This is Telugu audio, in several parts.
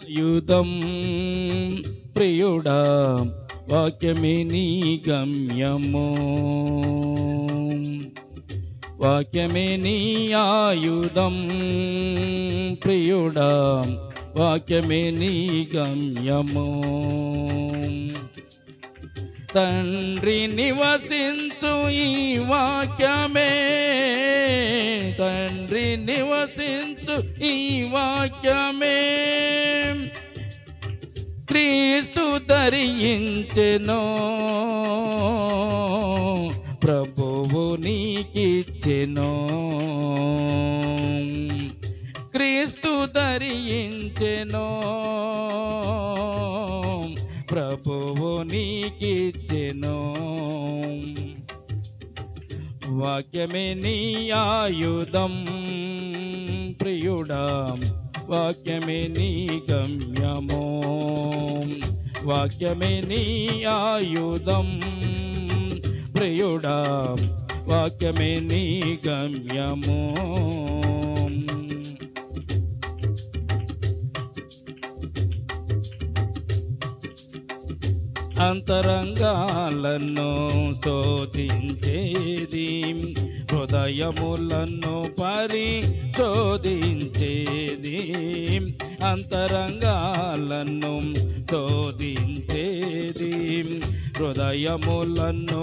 యుధం ప్రియుడా వాక్యమే నీ గమ్యము వాక్యమే నీ ఆయుధం ప్రియుడా వాక్యమే నీ గమ్యము తండ్రి నివసించు ఈ వాక్యమే తండ్రి నివసించు ఈ వాక్యమే క్రీస్తు ధరించెను ప్రభువు నీకిచ్చెను క్రీస్తు ధరించెను ప్రభువు నీకిచ్చెను వాక్యమే నీ ఆయుధం ప్రియుడా వాక్యమే నీ గమ్యము వాక్యమే నీ ఆయుధం ప్రియుడా వాక్యమే నీ గమ్యము అంతరంగాలను శోధించేది హృదయములను పరిశోధించేది అంతరంగాలను శోధించేది హృదయములను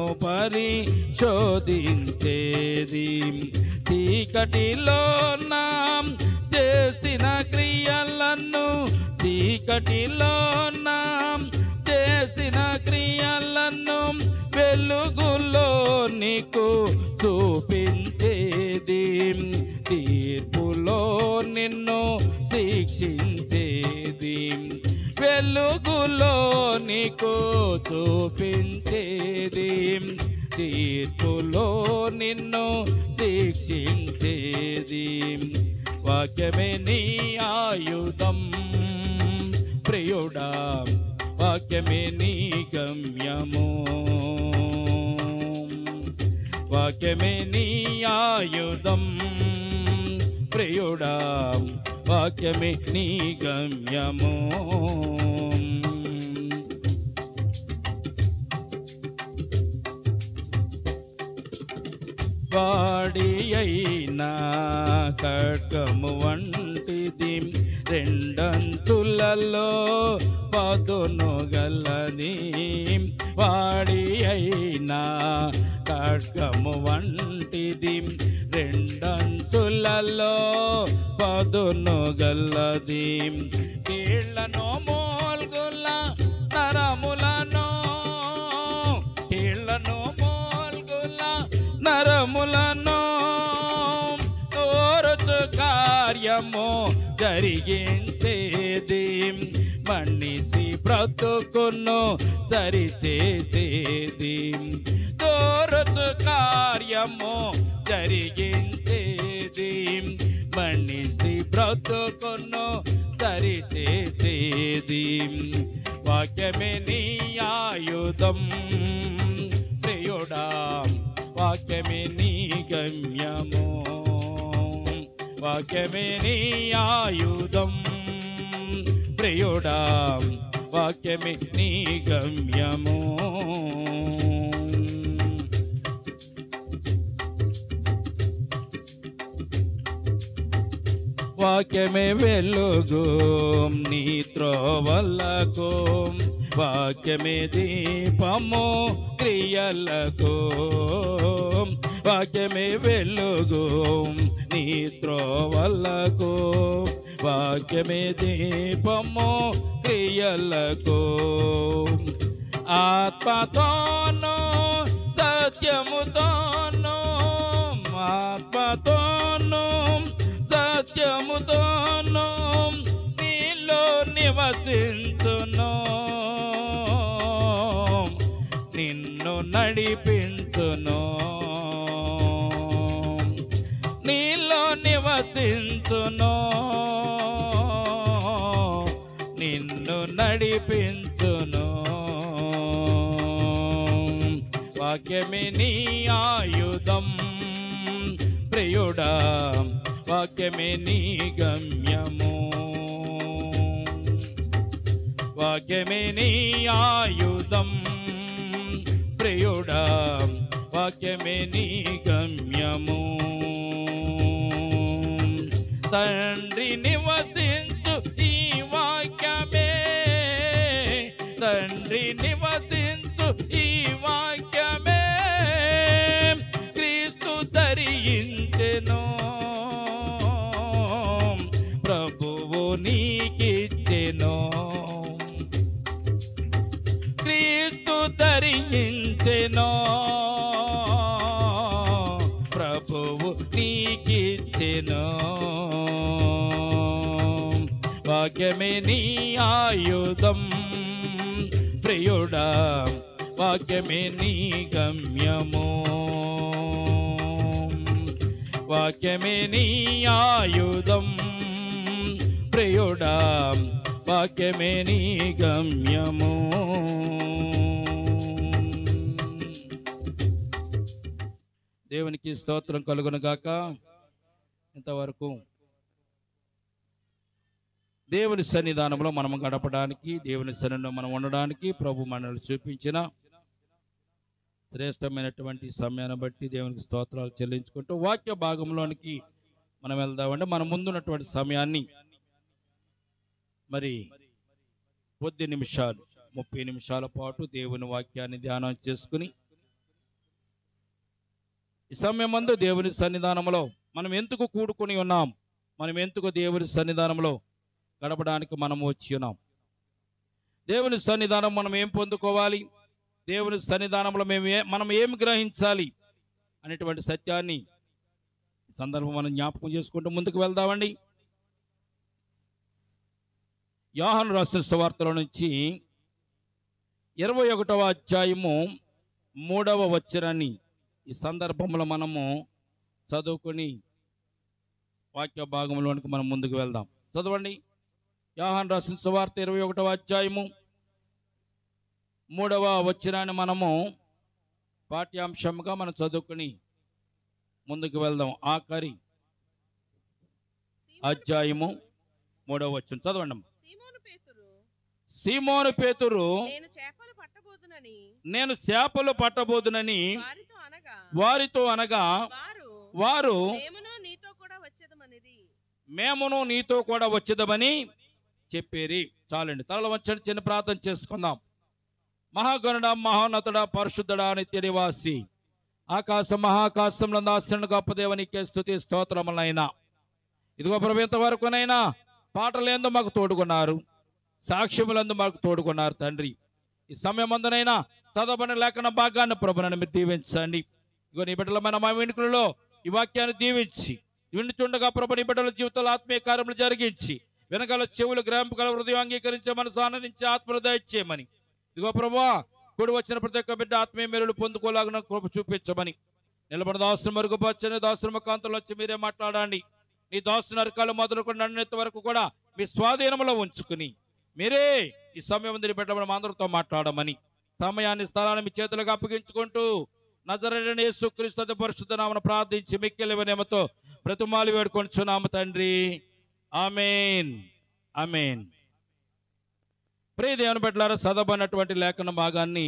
పరిశోధించేది చీకటిలో నా చేసిన క్రియలను చీకటిలో నా చేసిన క్రియలను వెలుగులో నీకు చూపించేది తీర్పులో నిన్ను శిక్షించేది వెలుగులో నీకు చూపించేది తీర్పులో నిన్ను శిక్షించేది వాక్యమే నీ ఆయుధం ప్రియుడా వాక్యమే నీ గమ్యము వాక్యమే నీ ఆయుధం ప్రియుడా వాక్యమే నీ గమ్యము వాడి అయినా ఖడ్గము వంటిది రెండంతులలో పదును గలది వాడి అయినా ఖడ్గము వంటిది రెండంతులలో పదును గలది కీళ్ళను మోల్గుల నరములను కీళ్ళను మోల్గుల నరములను ఓరచు కార్యము జరిగించేది మనిషి బ్రతుకును సరిచేసేది దోరచు కార్యము జరిగించేది మనిషి బ్రతుకును సరిచేసేది వాక్యమే నీ ఆయుధం ప్రియుడా వాక్యమే నీ గమ్యము వాక్యమే నీ ఆయుధం ప్రియుడా వాక్యమే నీ గమ్యము వాక్యమే వెలుగు నీ త్రోవలకు వాక్యమే దీపము క్రియలకు వాక్యమే వెలుగు నీ త్రోవలకు వాక్యమే దీపము క్రియలకు ఆత్మతోను సత్యముతోను ఆత్మతోను సత్యముతోను నీలో నివసించును నిన్ను నడిపించును నీలో నివసించును నిన్ను నడిపించును వాక్యమే నీ ఆయుధం ప్రియుడా వాక్యమే నీ గమ్యము వాక్యమే నీ ఆయుధం ప్రియుడా వాక్యమే నీ గమ్యము తండ్రి నివసించు ఈ వాక్యమే తండ్రి నివసించు ఈ వాక్యమే క్రీస్తు ధరించెను ప్రభువు నీకిచ్చెను క్రీస్తు ధరించెను ప్రభువు నీకిచ్చెను వాక్యమే నీ ఆయుధం ప్రియుడా వాక్యమే నీ గమ్యము వాక్యమే నీ ఆయుధం ప్రియుడా వాక్యమే నీ గమ్యము దేవునికి స్తోత్రం కలుగును గాక ఇంతవరకు దేవుని సన్నిధానంలో మనం గడపడానికి దేవుని సన్నిధిలో మనం ఉండడానికి ప్రభు మనల్ని చూపించిన శ్రేష్టమైనటువంటి సమయాన్ని బట్టి దేవునికి స్తోత్రాలు చెల్లించుకుంటూ వాక్య భాగంలోనికి మనం వెళ్దామంటే మన ముందున్నటువంటి సమయాన్ని మరి కొద్ది నిమిషాలు ముప్పై నిమిషాల పాటు దేవుని వాక్యాన్ని ధ్యానం చేసుకుని ఈ సమయమందు దేవుని సన్నిధానంలో మనం ఎందుకు కూడుకుని ఉన్నాం మనం ఎందుకు దేవుని సన్నిధానంలో గడపడానికి మనం వచ్చి ఉన్నాం దేవుని సన్నిధానం మనం ఏం పొందుకోవాలి దేవుని సన్నిధానంలో మేము ఏ మనం ఏం గ్రహించాలి అనేటువంటి సత్యాన్ని ఈ సందర్భం మనం జ్ఞాపకం చేసుకుంటూ ముందుకు వెళ్దామండి యోహాను రాసిన సువార్తల నుంచి ఇరవై ఒకటవ అధ్యాయము మూడవ వచనాన్ని ఈ సందర్భంలో మనము చదువుకొని వాక్య భాగంలోనికి మనం ముందుకు వెళ్దాం చదవండి యోహాన్ రాసిన సువార్త ఇరవై ఒకటవ అధ్యాయము మూడవ వచనాన్ని మనము పాఠ్యాంశంగా మనం చదువుకొని ముందుకు వెళ్దాం ఆఖరి అధ్యాయము మూడవ వచనం చదవండి అమ్మా. సీమోను పేతురు సీమోను పేతురు నేను చేపలు పట్టబోదునని నేను చేపలు పట్టబోదునని వారితో అనగా వారితో అనగా వారు వారు మేమును నీతో కూడా వచ్చేదమనిది మేమును నీతో కూడా వచ్చేదమని చెప్పేరి చాలండి తలలు వచ్చని చిన్న ప్రార్థన చేసుకుందాం మహాగణుడ మహోన్నతుడ పరిశుద్ధుడ నిత్య నివాసి ఆకాశ మహాకాశంలో దాసిన గొప్ప దేవునికే స్థుతి స్తోత్రములైనా ఇదిగో ప్రభు ఇంతవరకునైనా పాటలేందు మాకు తోడుకున్నారు సాక్ష్యములందు మాకు తోడుకున్నారు తండ్రి ఈ సమయమందునైనా చదవని లేఖన భాగాన్ని ప్రభునని మీరు దీవించండి ఇగో నీ బిడ్డలమైన మా వెనుకలలో ఈ వాక్యాన్ని దీవించి వింటుచుండగా ప్రభు నీ బిడ్డల జీవితంలో ఆత్మీయ కార్యములు జరిగించి వెనకాల చెవులు గ్రహింపగల హృదయం అంగీకరించే మనసు ఆనందించి ఆత్మను దయచేయమని ఇదిగో ప్రభా కూడి వచ్చిన ప్రతి ఒక్క బిడ్డ ఆత్మీయ మేలులు పొందుకోలాగిన కృప చూపించమని నిలబడిన దాసును మరుగుపరచని దాసుని కాంతలు వచ్చి మీరే మాట్లాడండి నీ దాసు నరకాలు మొదలుకొని నన్నెత్త వరకు కూడా మీ స్వాధీనంలో ఉంచుకుని మీరే ఈ సమయం నీ బిడ్డ మనం అందరితో మాట్లాడమని సమయాన్ని స్థలాన్ని మీ చేతులకు అప్పగించుకుంటూ నజరైన యేసుక్రీస్తు పరిశుద్ధ నామను ప్రార్థించి మిక్కిలి వినయమతో ప్రతిమాలి వేడుకొంచున్నాము తండ్రి ఆమెన్ ఆమెన్ ప్రియ దేవుని బిడ్డలారా చదవనటువంటి లేఖన భాగాన్ని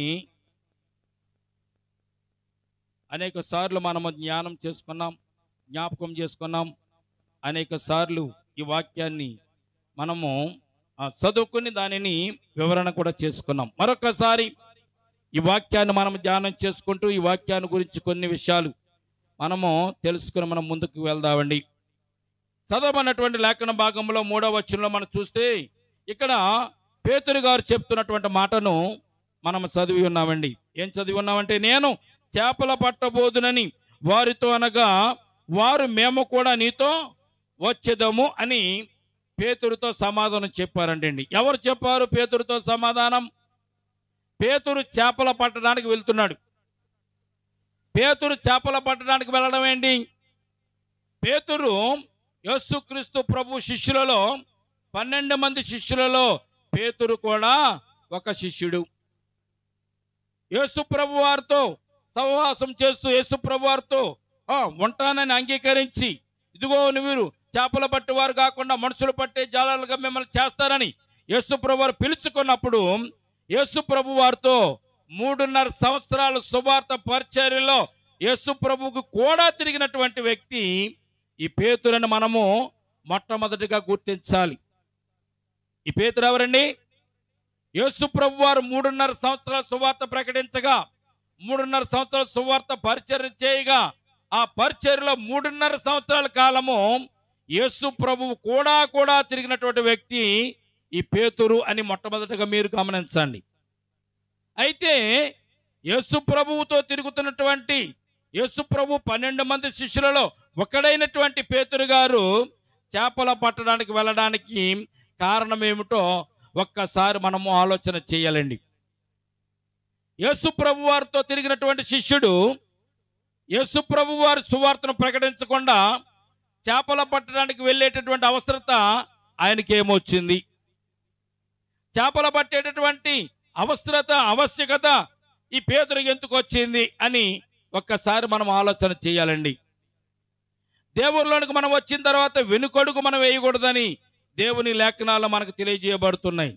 అనేక సార్లు మనము జ్ఞానం చేసుకున్నాం జ్ఞాపకం చేసుకున్నాం అనేక సార్లు ఈ వాక్యాన్ని మనము ఆ, చదువుకుని దానిని వివరణ కూడా చేసుకున్నాం మరొకసారి ఈ వాక్యాన్ని మనం ధ్యానం చేసుకుంటూ ఈ వాక్యాన్ని గురించి కొన్ని విషయాలు మనము తెలుసుకుని మనం ముందుకు వెళ్దామండి చదవనటువంటి లేఖన భాగంలో మూడవ వచనంలో మనం చూస్తే ఇక్కడ పేతురు గారు చెప్తున్నటువంటి మాటను మనం చదివి ఉన్నామండి ఏం చదివి ఉన్నామంటే నేను చేపల పట్టబోదునని వారితో అనగా వారు మేము కూడా నీతో వచ్చేదము అని పేతురుతో సమాధానం చెప్పారంటండి ఎవరు చెప్పారు పేతురుతో సమాధానం పేతురు చేపల పట్టడానికి వెళ్తున్నాడు పేతురు చేపల పట్టడానికి వెళ్ళడం ఏంటి పేతురు యేసుక్రీస్తు ప్రభు శిష్యులలో పన్నెండు మంది శిష్యులలో పేతురు కూడా ఒక శిష్యుడు యేసు ప్రభు వారితో సహవాసం చేస్తూ యేసు ప్రభు వారితో "ఆ, ఉంటానని అంగీకరించి ఇదిగో మీరు చేపలు పట్టేవారు కాకుండా మనుషులు పట్టే జాలాలుగా మిమ్మల్ని చేస్తారని యేసు ప్రభు వారు పిలుచుకున్నప్పుడు యేసు ప్రభు వారితో మూడున్నర సంవత్సరాల సువార్త పరిచర్యలో యేసు ప్రభువుకు కూడా తిరిగినటువంటి వ్యక్తి ఈ పేతురని మనము మొట్టమొదటిగా గుర్తించాలి ఈ పేతురు ఎవరండి యేసు ప్రభు వారు మూడున్నర సంవత్సరాల సువార్త ప్రకటించగా మూడున్నర సంవత్సరాల సువార్త పరిచర్య చేయగా ఆ పరిచర్యలో మూడున్నర సంవత్సరాల కాలము యేసు ప్రభువు కూడా కూడా తిరిగినటువంటి వ్యక్తి ఈ పేతురు అని మొట్టమొదటిగా మీరు గమనించండి అయితే యేసు ప్రభువుతో తిరుగుతున్నటువంటి యేసు ప్రభు పన్నెండు మంది శిష్యులలో ఒకడైనటువంటి పేతురు గారు చేపల పట్టడానికి వెళ్ళడానికి కారణం ఏమిటో ఒక్కసారి మనము ఆలోచన చేయాలండి యేసు ప్రభు వారితో తిరిగినటువంటి శిష్యుడు యేసు ప్రభు వారి సువార్తను ప్రకటించకుండా చేపల పట్టడానికి వెళ్ళేటటువంటి అవసరత ఆయనకి ఏమొచ్చింది చేపల పట్టేటటువంటి అవసరత ఆవశ్యకత ఈ పేదరికి ఎందుకు వచ్చింది అని ఒక్కసారి మనం ఆలోచన చేయాలండి దేవుళ్ళలోనికి మనం వచ్చిన తర్వాత వెనుకడుగు మనం వేయకూడదని దేవుని లేఖనాలు మనకు తెలియజేయబడుతున్నాయి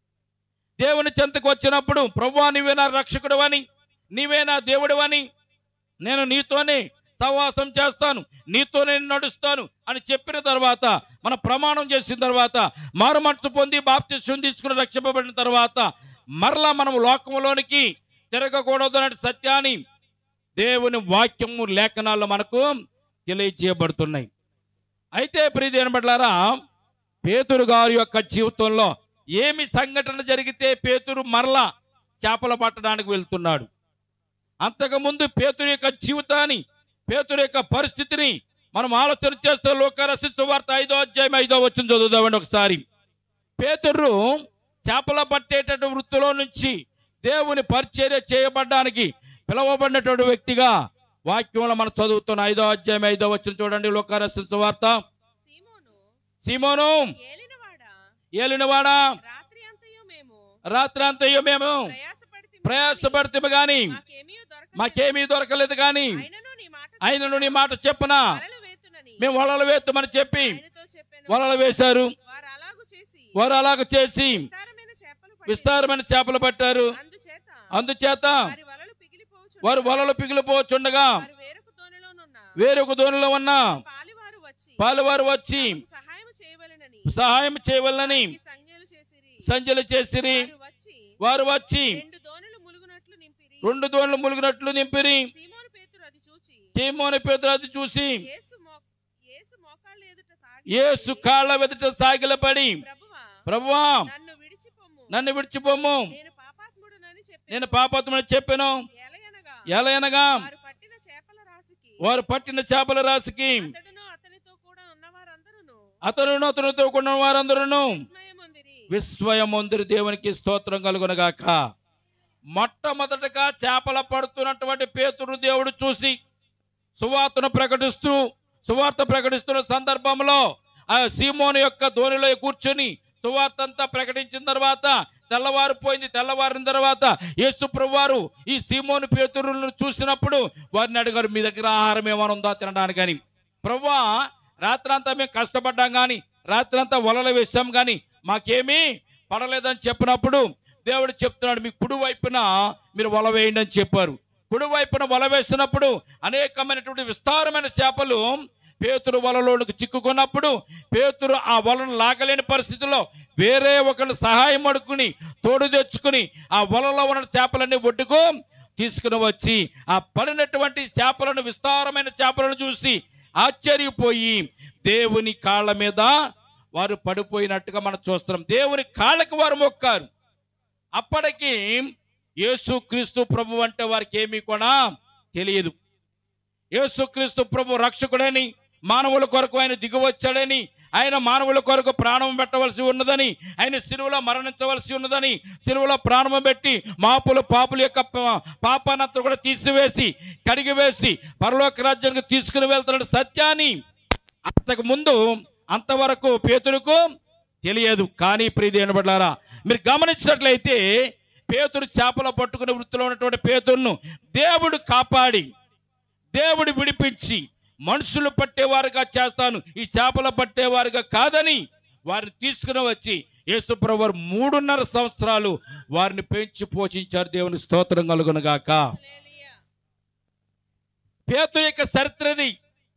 దేవుని చెంతకు వచ్చినప్పుడు ప్రభువా నీవే నా రక్షకుడు అని నీవే నా దేవుడు అని నేను నీతోనే సహవాసం చేస్తాను నీతోనే నడుస్తాను అని చెప్పిన తర్వాత మన ప్రమాణం చేసిన తర్వాత మారు మనసు పొంది బాప్తిష్యం తీసుకుని రక్షింపబడిన తర్వాత మరలా మనం లోకంలోనికి తిరగకూడదు అనే సత్యాన్ని దేవుని వాక్యము లేఖనాల్లో మనకు తెలియజేయబడుతున్నాయి అయితే ప్రియదేని బట్లారా పేతురు గారి యొక్క జీవితంలో ఏమి సంఘటన జరిగితే పేతురు మరలా చేపలు పట్టడానికి వెళ్తున్నాడు అంతకుముందు పేతురు యొక్క జీవితాన్ని పేతురు యొక్క పరిస్థితిని మనం ఆలోచన చేస్తే లోకరసిస్తు వార్త ఐదో అధ్యాయం ఐదో వచ్చిన చదువుదామండి ఒకసారి పేతురు చేపల పట్టేటటువంటి వృత్తిలో నుంచి దేవుని పరిచర్య చేయబడ్డానికి పిలువబడినటువంటి వ్యక్తిగా వాక్యంలో మనం చదువుతున్న ఐదో అధ్యాయం ఐదో వచ్చిన చూడండి లోకరసిస్తు వార్త సీమోను సీమోను ఏలినవాడా ఏలినవాడా రాత్రి అంతయు మేము రాత్రి అంతయో మేము ప్రయాసపడితిమి ప్రయాసపడితే గాని మాకేమీ దొరకలేదు. మాకేమీ దొరకలేదు కానీ అయినను నీ మాట ఆయనను నీ మాట చెప్పున వలలు వేతునని మేము వలలు వేస్తామని చెప్పి ఆయనతో చెప్పాను వలలు వేశారు వారు అలాగు చేసి వారు అలాగ చేసి విస్తారమైన చేపలు పట్టిరి. విస్తారమైన చేపలు పట్టారు అందుచేత అందుచేత వారి వలలు పిగిలిపోవచ్చు వారు వలలు పిగిలిపోచుండగా వారు వేరొక దోణిలోనున్న వేరొక దోనిలో ఉన్న పాలివారు వచ్చి పాలువారు వచ్చి తమకు సహాయం చేయవలెనని సహాయం చేయవలని వారికి సంజ్ఞలు చేసిరి సంజలు చేసిరి వారు వచ్చి వారు వచ్చి రెండు దోణులు ములుగునట్లు నింపిరి రెండు దోణులు ములిగినట్లు నింపిరి సీమోను పేతురు అది చూచి చీమోని పేదరాజు చూసి యేసు మో- యేసు మోకాళ్ళ ఎదుట సాగి యేసు కాళ్ళ వెదుట సాగిలపడి ప్రభువా ప్రభువా నన్ను విడిచిపొమ్ము నన్ను విడిచిపోము నేను పాపాత్ముడనని చెప్పి నేను పాపత్మని చెప్పాను ఎలయనగా ఎలయనగా వారు పట్టిన చేపల రాశికి వారు పట్టిన చేపల రాశికి అతడును అతనితో కూడా ఉన్నవారందరూను అతను అతనితో ఉన్న వారందరూ విస్మయమొందిరి విస్మయముందిరి దేవునికి స్తోత్రం కలుగునగాక మొట్టమొదటగా చేపల పడుతున్నటువంటి పేతురు దేవుడు చూసి సువార్తను ప్రకటిస్తూ సువార్త ప్రకటిస్తున్న సందర్భంలో ఆ సీమోను యొక్క ధోనిలో కూర్చొని సువార్త అంతా ప్రకటించిన తర్వాత తెల్లవారిపోయింది తెల్లవారిన తర్వాత యేసు ప్రభువారు ఈ సీమోను పేతురులను చూసినప్పుడు వారిని అడిగారు మీ దగ్గర ఆహారం ఏమైనా ఉందా తినడానికి అని ప్రభువా రాత్రంతా మేము కష్టపడ్డాం కానీ రాత్రంతా వలలు వేసాం కానీ మాకేమీ పడలేదని చెప్పినప్పుడు దేవుడు చెప్తున్నాడు మీ కుడి వైపున మీరు వల వేయండి అని చెప్పారు కుడి వైపున వల వేసినప్పుడు అనేకమైనటువంటి విస్తారమైన చేపలు పేతురు వలలోనికి చిక్కుకున్నప్పుడు పేతురు ఆ వలను లాగలేని పరిస్థితిలో వేరే ఒకరి సహాయం అడుక్కుని తోడు తెచ్చుకుని ఆ వలలో ఉన్న చేపలన్నీ ఒడ్డుకు తీసుకుని వచ్చి ఆ పడినటువంటి చేపలను విస్తారమైన చేపలను చూసి ఆశ్చర్యపోయి దేవుని కాళ్ళ మీద వారు పడిపోయినట్టుగా మనం చూస్తున్నాం దేవుని కాళ్ళకి వారు మొక్కారు అప్పటికి యేసుక్రీస్తు ప్రభు అంటే వారికి ఏమీ కూడా తెలియదు యేసుక్రీస్తు ప్రభు రక్షకుడని మానవుల కొరకు ఆయన దిగువచ్చాడని ఆయన మానవుల కొరకు ప్రాణం పెట్టవలసి ఉన్నదని ఆయన సిలువలో మరణించవలసి ఉన్నదని సిలువలో ప్రాణం పెట్టి మాపులు పాపుల యొక్క ప- పాపానంతా కూడా తీసివేసి కడిగివేసి పరలోక రాజ్యానికి తీసుకుని వెళ్తున్న సత్యాన్ని అంతకు ముందు అంతవరకు పేతురుకు తెలియదు కానీ ప్రీతి అనబడ్డారా మీరు గమనించినట్లయితే పేతురు చేపలు పట్టుకునే వృత్తిలో ఉన్నటువంటి పేతురును దేవుడు కాపాడి దేవుడు విడిపించి మనుషులు పట్టేవారుగా చేస్తాను ఈ చేపలు పట్టేవారుగా కాదని వారిని తీసుకుని వచ్చి యేసుప్రభు వారు మూడున్నర సంవత్సరాలు వారిని పెంచి పోషించారు దేవుని స్తోత్రం కలుగునుగాక హల్లెలూయా. పేతు యొక్క చరిత్రది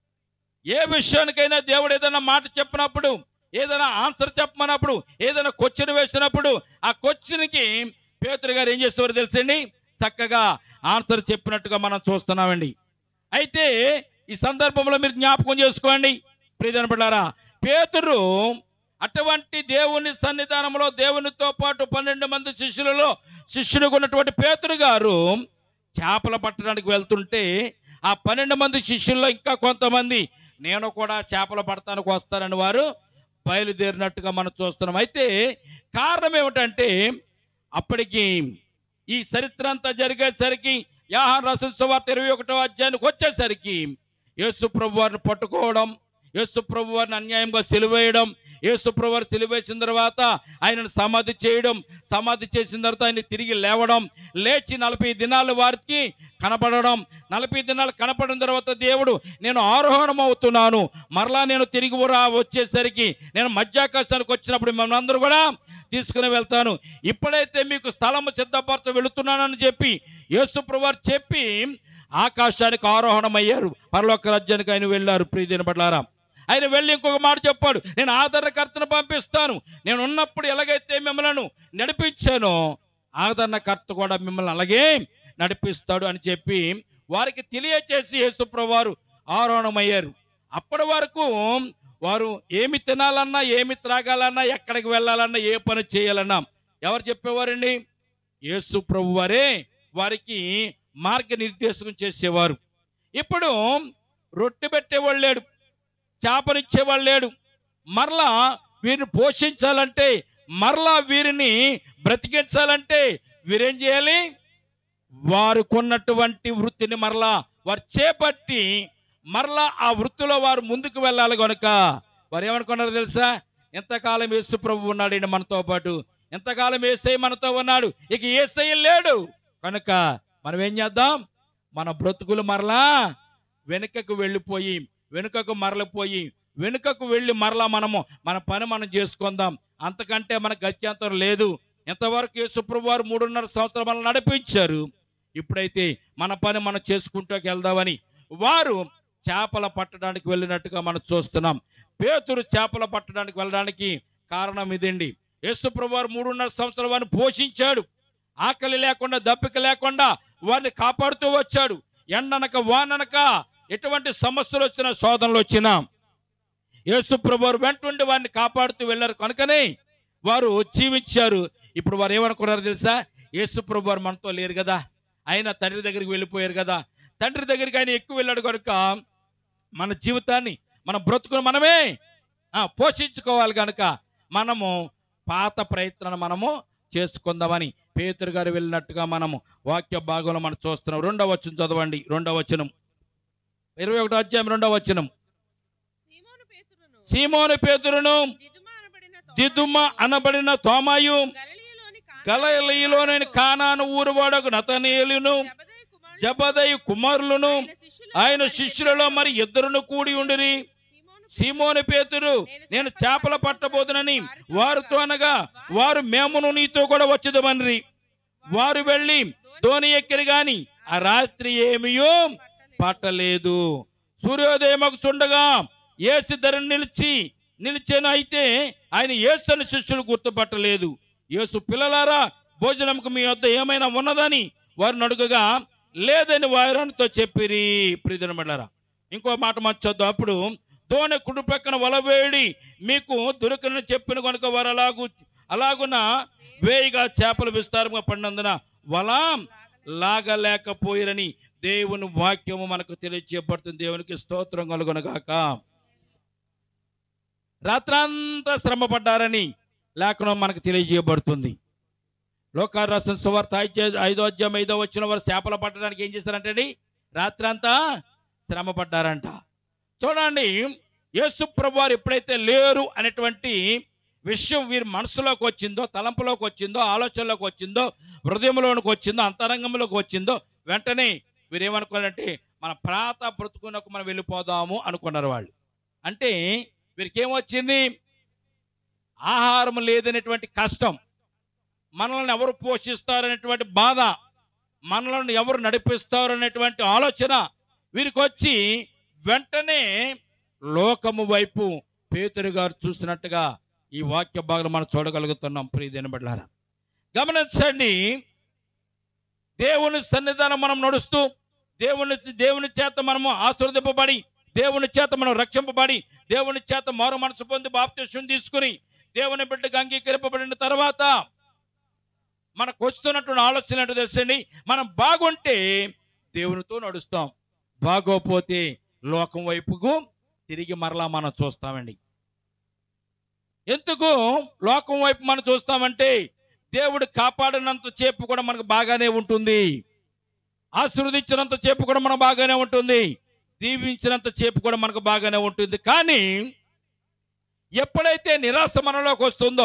ఏ విషయానికైనా దేవుడు ఏదైనా మాట చెప్పినప్పుడు ఏదైనా ఆన్సర్ చెప్పమన్నప్పుడు ఏదైనా క్వశ్చన్ వేసినప్పుడు ఆ క్వశ్చన్కి పేతురు గారు ఏం చేసేవారు తెలుసండి చక్కగా ఆన్సర్ చెప్పినట్టుగా మనం చూస్తున్నామండి అయితే ఈ సందర్భంలో మీరు జ్ఞాపకం చేసుకోండి ప్రియదన బిడ్డారా పేతురు అటువంటి దేవుని సన్నిధానంలో దేవునితో పాటు పన్నెండు మంది శిష్యులలో శిష్యుడిగా ఉన్నటువంటి పేతురు గారు చేపలు పట్టడానికి వెళ్తుంటే ఆ పన్నెండు మంది శిష్యుల్లో ఇంకా కొంతమంది నేను కూడా చేపలు పడతానికి వస్తానని వారు బయలుదేరినట్టుగా మనం చూస్తున్నాం అయితే కారణం ఏమిటంటే అప్పటికి ఈ చరిత్ర అంతా జరిగేసరికి యాహాన్ రసూల్ సువార్త ఇరవై ఒకటో అధ్యాయానికి వచ్చేసరికి యేసు ప్రభు వారిని పట్టుకోవడం యేసు ప్రభు వారిని అన్యాయంగా సిలువేయడం యేసు ప్రభు వారు సిలువేసిన తర్వాత ఆయనను సమాధి చేయడం సమాధి చేసిన తర్వాత ఆయన తిరిగి లేవడం లేచి నలభై దినాలు వారికి కనపడడం నలభై దినాలు కనపడిన తర్వాత దేవుడు నేను ఆరోహణం అవుతున్నాను మరలా నేను తిరిగి రా వచ్చేసరికి నేను మధ్యాకాశానికి వచ్చినప్పుడు మిమ్మల్ని అందరూ కూడా తీసుకుని వెళ్తాను ఇప్పుడైతే మీకు స్థలము సిద్ధపరచ వెళుతున్నానని చెప్పి యేసుప్రవారు చెప్పి ఆకాశానికి ఆరోహణమయ్యారు పరలోక రాజ్యానికి ఆయన వెళ్ళారు ప్రియదిన పడ్లారా ఆయన వెళ్ళి ఇంకొక మాట చెప్పాడు నేను ఆదరణకర్తను పంపిస్తాను నేను ఉన్నప్పుడు ఎలాగైతే మిమ్మల్ని నడిపించానో ఆదరణకర్త కూడా మిమ్మల్ని అలాగే నడిపిస్తాడు అని చెప్పి వారికి తెలియచేసి యేసుప్రవారు ఆరోహణమయ్యారు అప్పటి వరకు వారు ఏమి తినాలన్నా ఏమి త్రాగాలన్నా ఎక్కడికి వెళ్ళాలన్నా ఏ పని చేయాలన్నా ఎవరు చెప్పేవారండి యేసు ప్రభు వారే వారికి మార్గనిర్దేశం చేసేవారు ఇప్పుడు రొట్టె పెట్టేవాళ్ళు లేడు చేపనిచ్చేవాళ్ళు లేడు మరలా వీరిని పోషించాలంటే మరలా వీరిని బ్రతికించాలంటే వీరేం చేయాలి వారికి ఉన్నటువంటి వృత్తిని మరలా వారు చేపట్టి మరలా ఆ వృత్తిలో వారు ముందుకు వెళ్ళాలి కనుక వారు ఏమనుకున్నారు తెలుసా ఎంతకాలం యేసు ప్రభు ఉన్నాడు మనతో పాటు ఎంతకాలం ఏసై మనతో ఉన్నాడు ఇక ఏసై లేడు కనుక మనం ఏం చేద్దాం మన బ్రతుకులు మరలా వెనుకకు వెళ్ళిపోయి వెనుకకు మరలిపోయి వెనుకకు వెళ్ళి మరలా మనము మన పని మనం చేసుకుందాం అంతకంటే మనకు గత్యంతరం లేదు ఎంతవరకు యేసుప్రభు వారు మూడున్నర సంవత్సరం మనల్ని నడిపించారు ఇప్పుడైతే మన పని మనం చేసుకుంటూ వెళ్దామని వారు చేపల పట్టడానికి వెళ్ళినట్టుగా మనం చూస్తున్నాం పేతురు చేపల పట్టడానికి వెళ్ళడానికి కారణం ఇదండి యేసుప్రభు వారు మూడున్నర సంవత్సరం వారిని పోషించాడు ఆకలి లేకుండా దప్పిక లేకుండా వారిని కాపాడుతూ వచ్చాడు ఎండనక వాననక ఎటువంటి సమస్యలు వచ్చినా శోధనలు వచ్చినా యేసు ప్రభు వారు వెంటుండి వారిని కాపాడుతూ వెళ్ళారు కనుకనే వారు జీవించారు ఇప్పుడు వారు ఏమనుకున్నారు తెలుసా యేసు ప్రభు వారు మనతో లేరు కదా ఆయన తండ్రి దగ్గరికి వెళ్ళిపోయారు కదా తండ్రి దగ్గరికి ఆయన ఎక్కువ వెళ్ళాడు కనుక మన జీవితాన్ని మన బ్రతుకును మనమే ఆ, పోషించుకోవాలి కనుక మనము పాత ప్రయత్నం మనము చేసుకుందామని పేతురు గారు వెళ్ళినట్టుగా మనము వాక్య భాగంలో మనం చూస్తున్నాం రెండవ వచనం చదవండి రెండవ వచనం ఇరవై ఒకటో అధ్యాయం రెండవ వచనం సీమోను పేతురును సీమోను పేతురును దిదుమ అనబడిన తోమాయు, దిదుమ అనబడిన తోమాయు గలిలయలోని కానా గలయలోని కానాను ఊరువాడకు నతనీయులను జబదయి కుమారుడు జబదయి కుమారులను ఆయన శిష్యులలో ఆయన మరి శిష్యులలో మరి ఇద్దరును కూడి ఉండిరి సీమోను సీమోని పేతురు నేను చేపల పట్టబోదునని వారితో అనగా వారు మేమును నీతో కూడా వచ్చేదమని వారు వెళ్ళి ధోని ఎక్కిరి గాని ఆ రాత్రి ఏమియో పట్టలేదు సూర్యోదయమకు చుండగా ఏసు ధర నిలిచి నిలిచాను అయితే ఆయన యేసుని శిష్యులు గుర్తుపట్టలేదు యేసు పిల్లలారా భోజనంకు మీ వద్ద ఏమైనా ఉన్నదని వారిని అడుగగా లేదని వారితో చెప్పిరి ప్రియదనమడ్డారా ఇంకో మాట మర్చొద్దు అప్పుడు దోణి కుడి పక్కన వల వేడి మీకు దొరకని చెప్పిన కనుక వారు అలాగు అలాగున వేయిగా చేపలు విస్తారంగా పడినందున వల లాగలేకపోయిరని దేవుని వాక్యము మనకు తెలియచేయబడుతుంది దేవునికి స్తోత్రం కలుగునగాక రాత్రంతా శ్రమ పడ్డారని లేఖనం మనకు తెలియజేయబడుతుంది లోకాలు రాసిన సువార్త ఐదు- ఐదో అధ్యాయం ఐదో వచ్చిన వారు చేపలు పట్టడానికి ఏం చేశారంటే రాత్రంతా శ్రమ పడ్డారంట చూడండి యేసు ప్రభు వారు ఎప్పుడైతే లేరు అనేటువంటి విషయం వీరి మనసులోకి వచ్చిందో తలంపులోకి వచ్చిందో ఆలోచనలోకి వచ్చిందో హృదయంలోనికి వచ్చిందో అంతరంగంలోకి వచ్చిందో వెంటనే వీరు ఏమనుకోవాలంటే మన ప్రాత బ్రతుకునకు మనం వెళ్ళిపోదాము అనుకున్నారు వాళ్ళు అంటే వీరికి ఏమొచ్చింది ఆహారం లేదనేటువంటి కష్టం మనల్ని ఎవరు పోషిస్తారనేటువంటి బాధ మనల్ని ఎవరు నడిపిస్తారు అనేటువంటి ఆలోచన వీరికి వచ్చి వెంటనే లోకము వైపు పేతురు గారు చూస్తున్నట్టుగా ఈ వాక్య భాగం మనం చూడగలుగుతున్నాం ప్రియదైన బిడ్డలారా గమనించండి దేవుని సన్నిధానం మనం నడుస్తూ దేవుని దేవుని చేత మనము ఆశీర్వదింపబడి దేవుని చేత మనం రక్షింపబడి దేవుని చేత మారు మనసు పొంది బాప్తిష్యం తీసుకుని దేవుని బిడ్డకు అంగీకరింపబడిన తర్వాత మనకు వస్తున్నటువంటి ఆలోచన ఏంటో తెలుసండి మనం బాగుంటే దేవునితో నడుస్తాం బాగోపోతే లోకం వైపుకు తిరిగి మరలా మనం చూస్తామండి ఎందుకు లోకం వైపు మనం చూస్తామంటే దేవుడు కాపాడినంత చేపు కూడా మనకు బాగానే ఉంటుంది ఆశీర్వదించినంత చేపు కూడా మనకు బాగానే ఉంటుంది దీవించినంత చేపు కూడా మనకు బాగానే ఉంటుంది కానీ ఎప్పుడైతే నిరాశ మనలోకి వస్తుందో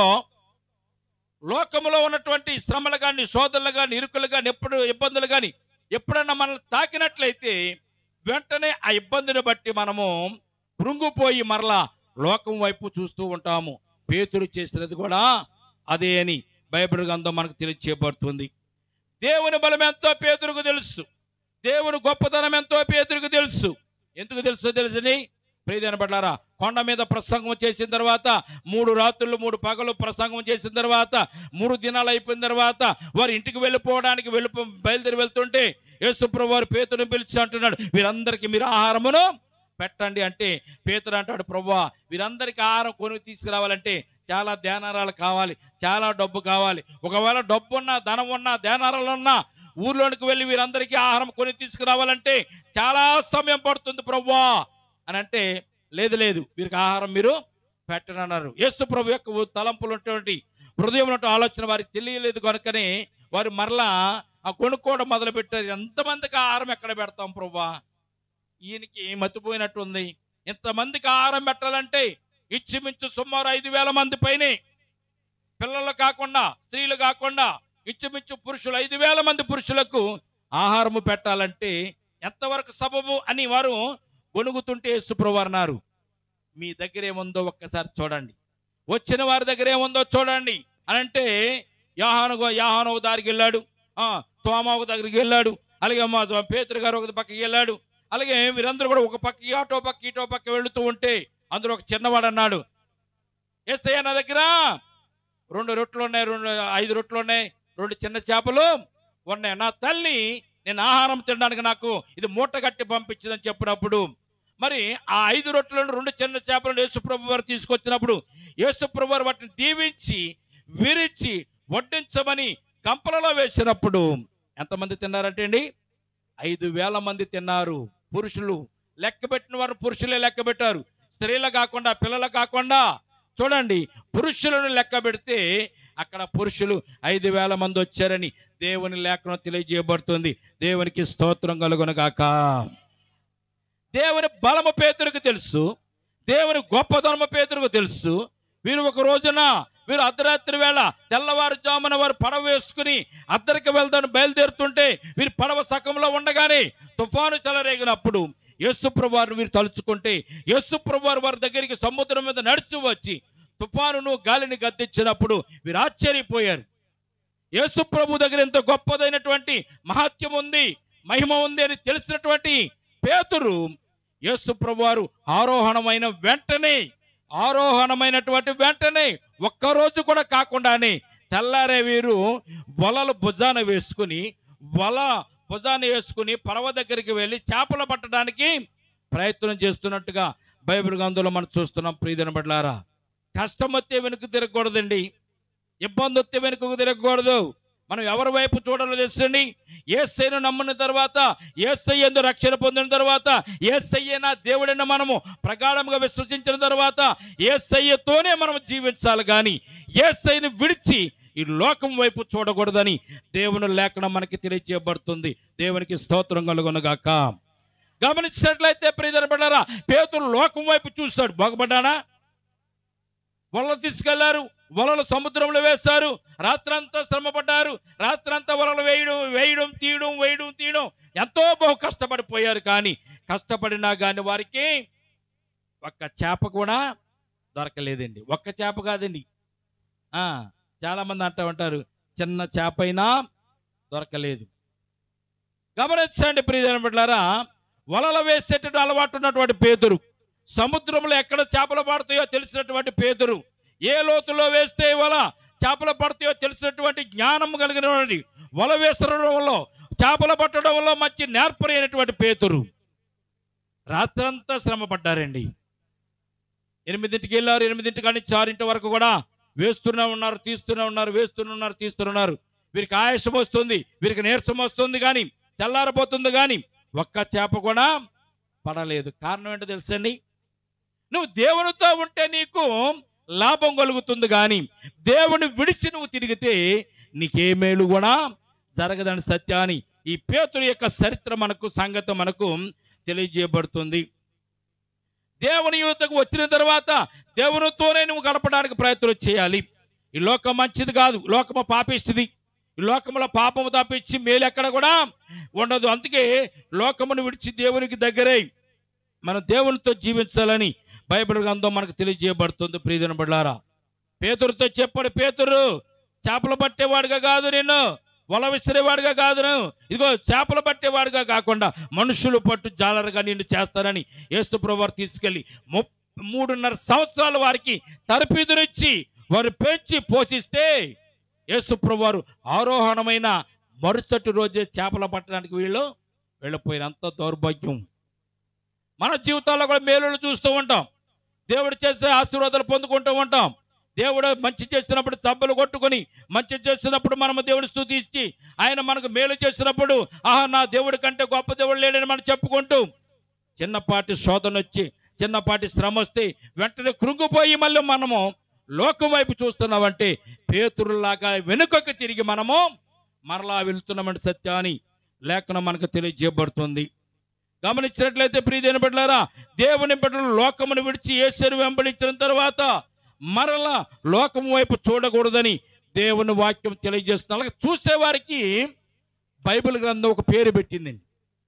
లోకములో ఉన్నటువంటి శ్రమలు కానీ శోధనలు కానీ ఇరుకులు కానీ ఎప్పుడు ఇబ్బందులు కానీ ఎప్పుడన్నా మనల్ని తాకినట్లయితే వెంటనే ఆ ఇబ్బందిని బట్టి మనము కృంగిపోయి మరలా లోకం వైపు చూస్తూ ఉంటాము పేతురు చేసినది కూడా అదే అని బైబిల్ గ్రంథం మనకు తెలియచేయబడుతుంది దేవుని బలం ఎంతో పేతురుకు తెలుసు దేవుని గొప్పతనం ఎంతో పేతురుకు తెలుసు ఎందుకు తెలుసు తెలుసని ప్రియదైన బడ్లారా కొండ మీద ప్రసంగం చేసిన తర్వాత మూడు రాత్రులు మూడు పగలు ప్రసంగం చేసిన తర్వాత మూడు దినాలు అయిపోయిన తర్వాత వారి ఇంటికి వెళ్ళిపోవడానికి వెళ్ళిపో బయలుదేరి వెళ్తుంటే యేసుప్రభు వారు పేతుని పిలిచి అంటున్నాడు వీరందరికీ మీరు ఆహారమును పెట్టండి అంటే పేతుడు అంటాడు ప్రభువా వీరందరికీ ఆహారం కొని తీసుకురావాలంటే చాలా ధ్యానారాలు కావాలి చాలా డబ్బు కావాలి ఒకవేళ డబ్బు ఉన్నా ధనం ఉన్నా ధ్యానారాలు ఉన్నా ఊర్లోనికి వెళ్ళి వీరందరికీ ఆహారం కొని తీసుకురావాలంటే చాలా సమయం పడుతుంది ప్రభువా అని అంటే లేదు లేదు వీరికి ఆహారం మీరు పెట్టనన్నారు యేసు ప్రభు యొక్క తలంపులు ఉన్నటువంటి హృదయం ఉన్నటువంటి ఆలోచన వారికి తెలియలేదు కనుకనే వారు మరలా ఆ కొనుక్కోవడం మొదలు పెట్టారు ఎంతమందికి ఆహారం ఎక్కడ పెడతాం ప్రభువా ఈయనకి మతిపోయినట్టుంది ఇంతమందికి ఆహారం పెట్టాలంటే ఇచ్చిమించు సుమారు ఐదు వేల మంది పైనే పిల్లలు కాకుండా స్త్రీలు కాకుండా ఇచ్చిమించు పురుషులు ఐదు వేల మంది పురుషులకు ఆహారము పెట్టాలంటే ఎంతవరకు సబబు అని వారు గొనుగుతుంటే యేసుప్రభు అన్నారు మీ దగ్గర ఏముందో ఒక్కసారి చూడండి వచ్చిన వారి దగ్గర ఏముందో చూడండి అని అంటే యాహాను యాహాను ఒక దారికి వెళ్ళాడు ఆ, తోమా ఒక దగ్గరికి వెళ్ళాడు అలాగే మా పేతురు గారు ఒక పక్కకి వెళ్ళాడు అలాగే వీరందరూ కూడా ఒక పక్క ఆటో పక్క ఇటో పక్క వెళుతూ ఉంటే అందులో ఒక చిన్నవాడు అన్నాడు ఎస్ నా దగ్గర రెండు రొట్టెలు ఉన్నాయి రెండు ఐదు రొట్టెలు ఉన్నాయి రెండు చిన్న చేపలు ఉన్నాయి నా తల్లి నేను ఆహారం తినడానికి నాకు ఇది మూట కట్టి పంపించిందని చెప్పినప్పుడు మరి ఆ ఐదు రొట్టెలను రెండు చిన్న చేపలను యేసుప్రభు వారు తీసుకొచ్చినప్పుడు యేసుప్రభు వారు వాటిని దీవించి విరిచి వడ్డించమని కంపలలో వేసినప్పుడు ఎంతమంది తిన్నారంటే అండి ఐదు వేల మంది తిన్నారు పురుషులు లెక్క పెట్టిన వారు పురుషులే లెక్క పెట్టారు స్త్రీలు కాకుండా పిల్లలు కాకుండా చూడండి పురుషులను లెక్క పెడితే అక్కడ పురుషులు ఐదు వేల మంది వచ్చారని దేవుని లేఖనం తెలియజేయబడుతుంది దేవునికి స్తోత్రం కలుగునగాక దేవుని బలము పేతురికి తెలుసు దేవుని గొప్పతనము పేతురికి తెలుసు వీరు ఒక రోజున వీరు అర్ధరాత్రి వేళ తెల్లవారుజామున వారు పడవ వేసుకుని అద్దరికి వెళ్దాను బయలుదేరుతుంటే వీరు పడవ సకంలో ఉండగానే తుఫాను చెలరేగినప్పుడు యేసుప్రభు వారిని వీరు తలుచుకుంటే యేసుప్రభు వారు వారి దగ్గరికి సముద్రం మీద నడిచి వచ్చి తుఫానును గాలిని గద్దించినప్పుడు వీరు ఆశ్చర్యపోయారు యేసు ప్రభు దగ్గర ఎంత గొప్పదైనటువంటి మహత్యం ఉంది మహిమ ఉంది అని తెలిసినటువంటి పేతురు యేసు ప్రభు వారు ఆరోహణమైన వెంటనే ఆరోహణమైనటువంటి వెంటనే ఒక్కరోజు కూడా కాకుండానే తెల్లారే వీరు వలలు భుజాన వేసుకుని వల భుజాన వేసుకుని పడవ దగ్గరికి వెళ్ళి చేపలు పట్టడానికి ప్రయత్నం చేస్తున్నట్టుగా బైబిల్ గ్రంథంలో మనం చూస్తున్నాం ప్రియదిన బడ్లారా కష్టం వస్తే వెనుక తిరగకూడదండి ఇబ్బంది వస్తే వెనుకకు తిరగకూడదు మనం ఎవరి వైపు చూడాలో తెలుసండి ఏసైను నమ్మిన తర్వాత ఏసై ఎందు రక్షణ పొందిన తర్వాత ఏసయ్య నా దేవుడైన మనము ప్రగాఢంగా విశ్వసించిన తర్వాత ఏసయ్యతోనే మనం జీవించాలి కానీ ఏసైని విడిచి ఈ లోకం వైపు చూడకూడదని దేవుని లేఖనం మనకి తెలియజేయబడుతుంది దేవునికి స్తోత్రం కలుగునగాక గమనించినట్లయితే ప్రియదనబడ్డారా పేతులు లోకం వైపు చూస్తాడు బాగుపడ్డానా వలలు తీసుకెళ్లారు వలలు సముద్రంలో వేస్తారు రాత్రంతా శ్రమపడ్డారు రాత్రంతా వలలు వేయడం వేయడం తీయడం వేయడం తీయడం ఎంతో బహు కష్టపడిపోయారు కానీ కష్టపడినా కానీ వారికి ఒక్క చేప కూడా దొరకలేదండి ఒక్క చేప కాదండి ఆ, చాలా మంది అంటూ ఉంటారు చిన్న చేపైనా దొరకలేదు గమనించండి ప్రియమైన బిడ్డలారా వలలు వేసేటట్టు అలవాటు ఉన్నటువంటి పేతురు సముద్రంలో ఎక్కడ చేపలు పడతాయో తెలిసినటువంటి పేతురు ఏ లోతులో వేస్తే వల చేపలు పడతాయో తెలిసినటువంటి జ్ఞానం కలిగిన వాడి వల వేసడంలో చేపలు పట్టడంలో మంచి నేర్పరి అయినటువంటి పేతురు రాత్రంతా శ్రమ పడ్డారండి ఎనిమిదింటికి వెళ్ళారు ఎనిమిదింటి కానీ చారింటి వరకు కూడా వేస్తూనే ఉన్నారు తీస్తూనే ఉన్నారు వేస్తూనే ఉన్నారు తీస్తూనే ఉన్నారు వీరికి ఆయాసం వస్తుంది వీరికి నీరసం వస్తుంది కానీ తెల్లారబోతుంది కానీ ఒక్క చేప కూడా పడలేదు కారణం ఏంటో తెలుసండి నువ్వు దేవునితో ఉంటే నీకు లాభం కలుగుతుంది కానీ దేవుని విడిచి నువ్వు తిరిగితే నీకే మేలు కూడా జరగదని సత్యాన్ని ఈ పేతురు యొక్క చరిత్ర మనకు సంగతి మనకు తెలియజేయబడుతుంది దేవుని యువతకు వచ్చిన తర్వాత దేవునితోనే నువ్వు గడపడానికి ప్రయత్నం చేయాలి ఈ లోకం మంచిది కాదు లోకము పాపిస్తుంది ఈ లోకములో పాపము తప్పించి మేలు ఎక్కడ కూడా ఉండదు అందుకే లోకమును విడిచి దేవునికి దగ్గరై మనం దేవునితో జీవించాలని బైబిల్ గ్రంథం మనకు తెలియజేయబడుతుంది ప్రియదిన బిడ్డారా పేతురుతో చెప్పాడు పేతురు చేపలు పట్టేవాడుగా కాదు నేను వల విసిరేవాడుగా కాదు నేను ఇదిగో చేపలు పట్టేవాడుగా కాకుండా మనుషులు పట్టు జాలరుగా నిన్ను చేస్తానని యేసుప్రభు వారు తీసుకెళ్ళి ముప్ మూడున్నర సంవత్సరాల వారికి తరపీదునిచ్చి వారు పెంచి పోషిస్తే యేసుప్రభు వారు ఆరోహణమైన మరుసటి రోజే చేపలు పట్టడానికి వీళ్ళు వెళ్ళిపోయినంత దౌర్భాగ్యం మన జీవితాల్లో కూడా మేలులు చూస్తూ ఉంటాం దేవుడు చేసే ఆశీర్వాదాలు పొందుకుంటూ ఉంటాం దేవుడు మంచి చేసినప్పుడు సబ్బులు కొట్టుకొని మంచి చేసినప్పుడు మనము దేవుడు స్థుతించి ఆయన మనకు మేలు చేసినప్పుడు ఆహా నా దేవుడి కంటే గొప్ప దేవుడు లేడని మనం చెప్పుకుంటూ చిన్నపాటి శోధన వచ్చి చిన్నపాటి శ్రమ వస్తే వెంటనే కృంగిపోయి మళ్ళీ మనము లోకం వైపు చూస్తున్నామంటే పేతురులాగా వెనుకకు తిరిగి మనము మరలా వెళ్తున్నామంటే సత్యాన్ని లేఖనం మనకు తెలియజేయబడుతుంది గమనించినట్లయితే ప్రియదైన బిడ్డలారా దేవుని బిడ్డలు లోకమును విడిచి యేసుని వెంబడించిన తర్వాత మరలా లోకము వైపు చూడకూడదని దేవుని వాక్యం తెలియజేస్తున్నారు అలాగే చూసేవారికి బైబిల్ గ్రంథం ఒక పేరు పెట్టిందండి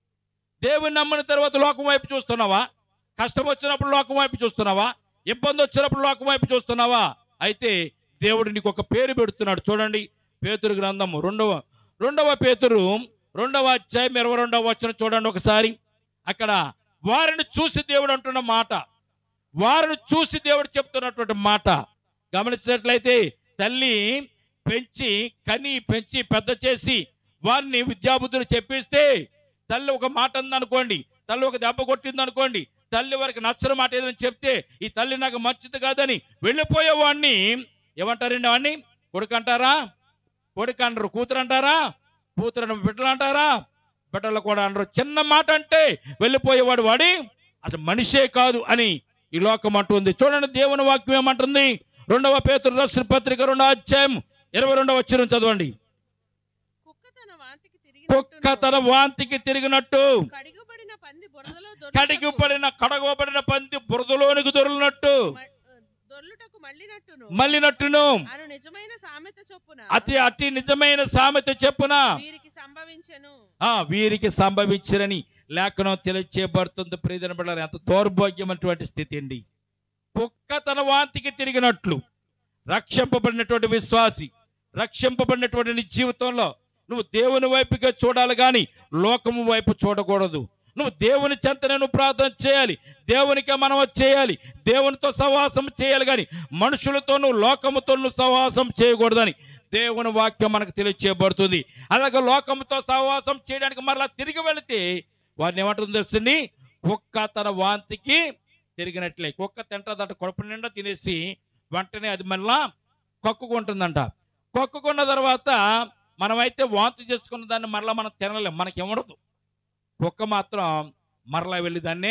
దేవుని నమ్మిన తర్వాత లోకం వైపు చూస్తున్నావా కష్టం వచ్చినప్పుడు లోకం వైపు చూస్తున్నావా ఇబ్బంది వచ్చినప్పుడు లోకం వైపు చూస్తున్నావా అయితే దేవుడు నీకు ఒక పేరు పెడుతున్నాడు చూడండి పేతురు గ్రంథము రెండవ రెండవ పేతురు రెండవ అధ్యాయం ఇరవై రెండవ వచ్చిన చూడండి ఒకసారి అక్కడ వారిని చూసి దేవుడు అంటున్న మాట వారిని చూసి దేవుడు చెప్తున్నటువంటి మాట గమనించినట్లయితే తల్లి పెంచి కని పెంచి పెద్ద చేసి వారిని విద్యాబుద్ధులు చెప్పిస్తే తల్లి ఒక మాట ఉందనుకోండి తల్లి ఒక దెబ్బ కొట్టింది అనుకోండి తల్లి వారికి నచ్చని మాట ఏదని చెప్తే ఈ తల్లి నాకు మంచిది కాదని వెళ్ళిపోయే వాడిని ఏమంటారండి వాడిని కొడుకు అంటారా కొడుకు అంటారు కూతురు అంటారా కూతురు బిడ్డలు అంటారా బిడ్డలు కూడా అనరు చిన్న మాట అంటే వెళ్ళిపోయేవాడు వాడి అసలు మనిషే కాదు అని ఈ లోకం అంటుంది చూడండి దేవుని వాక్యం ఏమంటుంది రెండవ పేతురు రాసిన పత్రిక రెండవ అధ్యాయం ఇరవై రెండవ వచ్చిన చదవండి కుక్క తన వాంతికి తిరిగి కుక్క తన వాంతికి తిరిగినట్టు కడిగబడిన పంది బురదలో కడిగిపడిన కడగబడిన పంది బురదలోనికి దొరికినట్టు దొర్లుటకు మళ్ళినట్టును మళ్ళినట్టును అను నిజమైన సామెత చొప్పున అతి అతి నిజమైన సామెత చెప్పున వీరికి సంభవించెను ఆ వీరికి సంభవించరని లేఖనం తెలియచేయబడుతుంది ప్రియదన బిడ్డలారా ఎంత దౌర్భాగ్యమైనటువంటి స్థితి అండి కుక్క తన వాంతికి తిరిగినట్లు రక్షింపబడినటువంటి విశ్వాసి రక్షింపబడినటువంటి నీ జీవితంలో నువ్వు దేవుని వైపుగా చూడాలి కానీ లోకము వైపు చూడకూడదు నువ్వు దేవుని చెంతనే నువ్వు ప్రార్థన చేయాలి దేవునికే మనం చేయాలి దేవునితో సహవాసం చేయాలి కానీ మనుషులతో నువ్వు లోకముతో నువ్వు సహవాసం చేయకూడదని దేవుని వాక్యం మనకు తెలియచేయబడుతుంది అలాగే లోకముతో సహవాసం చేయడానికి మరలా తిరిగి వెళితే వారిని ఏమంటుంది తెలుస్తుంది కుక్క తన వాంతికి తిరిగినట్లే కుక్క తింటదంట కడుపు నిండా తినేసి వెంటనే అది మళ్ళా కొక్కుకుంటుందంట కొక్కుకున్న తర్వాత మనమైతే వాంతి చేసుకున్న దాన్ని మరలా మనం తినలేం మనకి ఇవ్వడదు కుక్క మాత్రం మరలా వెళ్ళి దాన్ని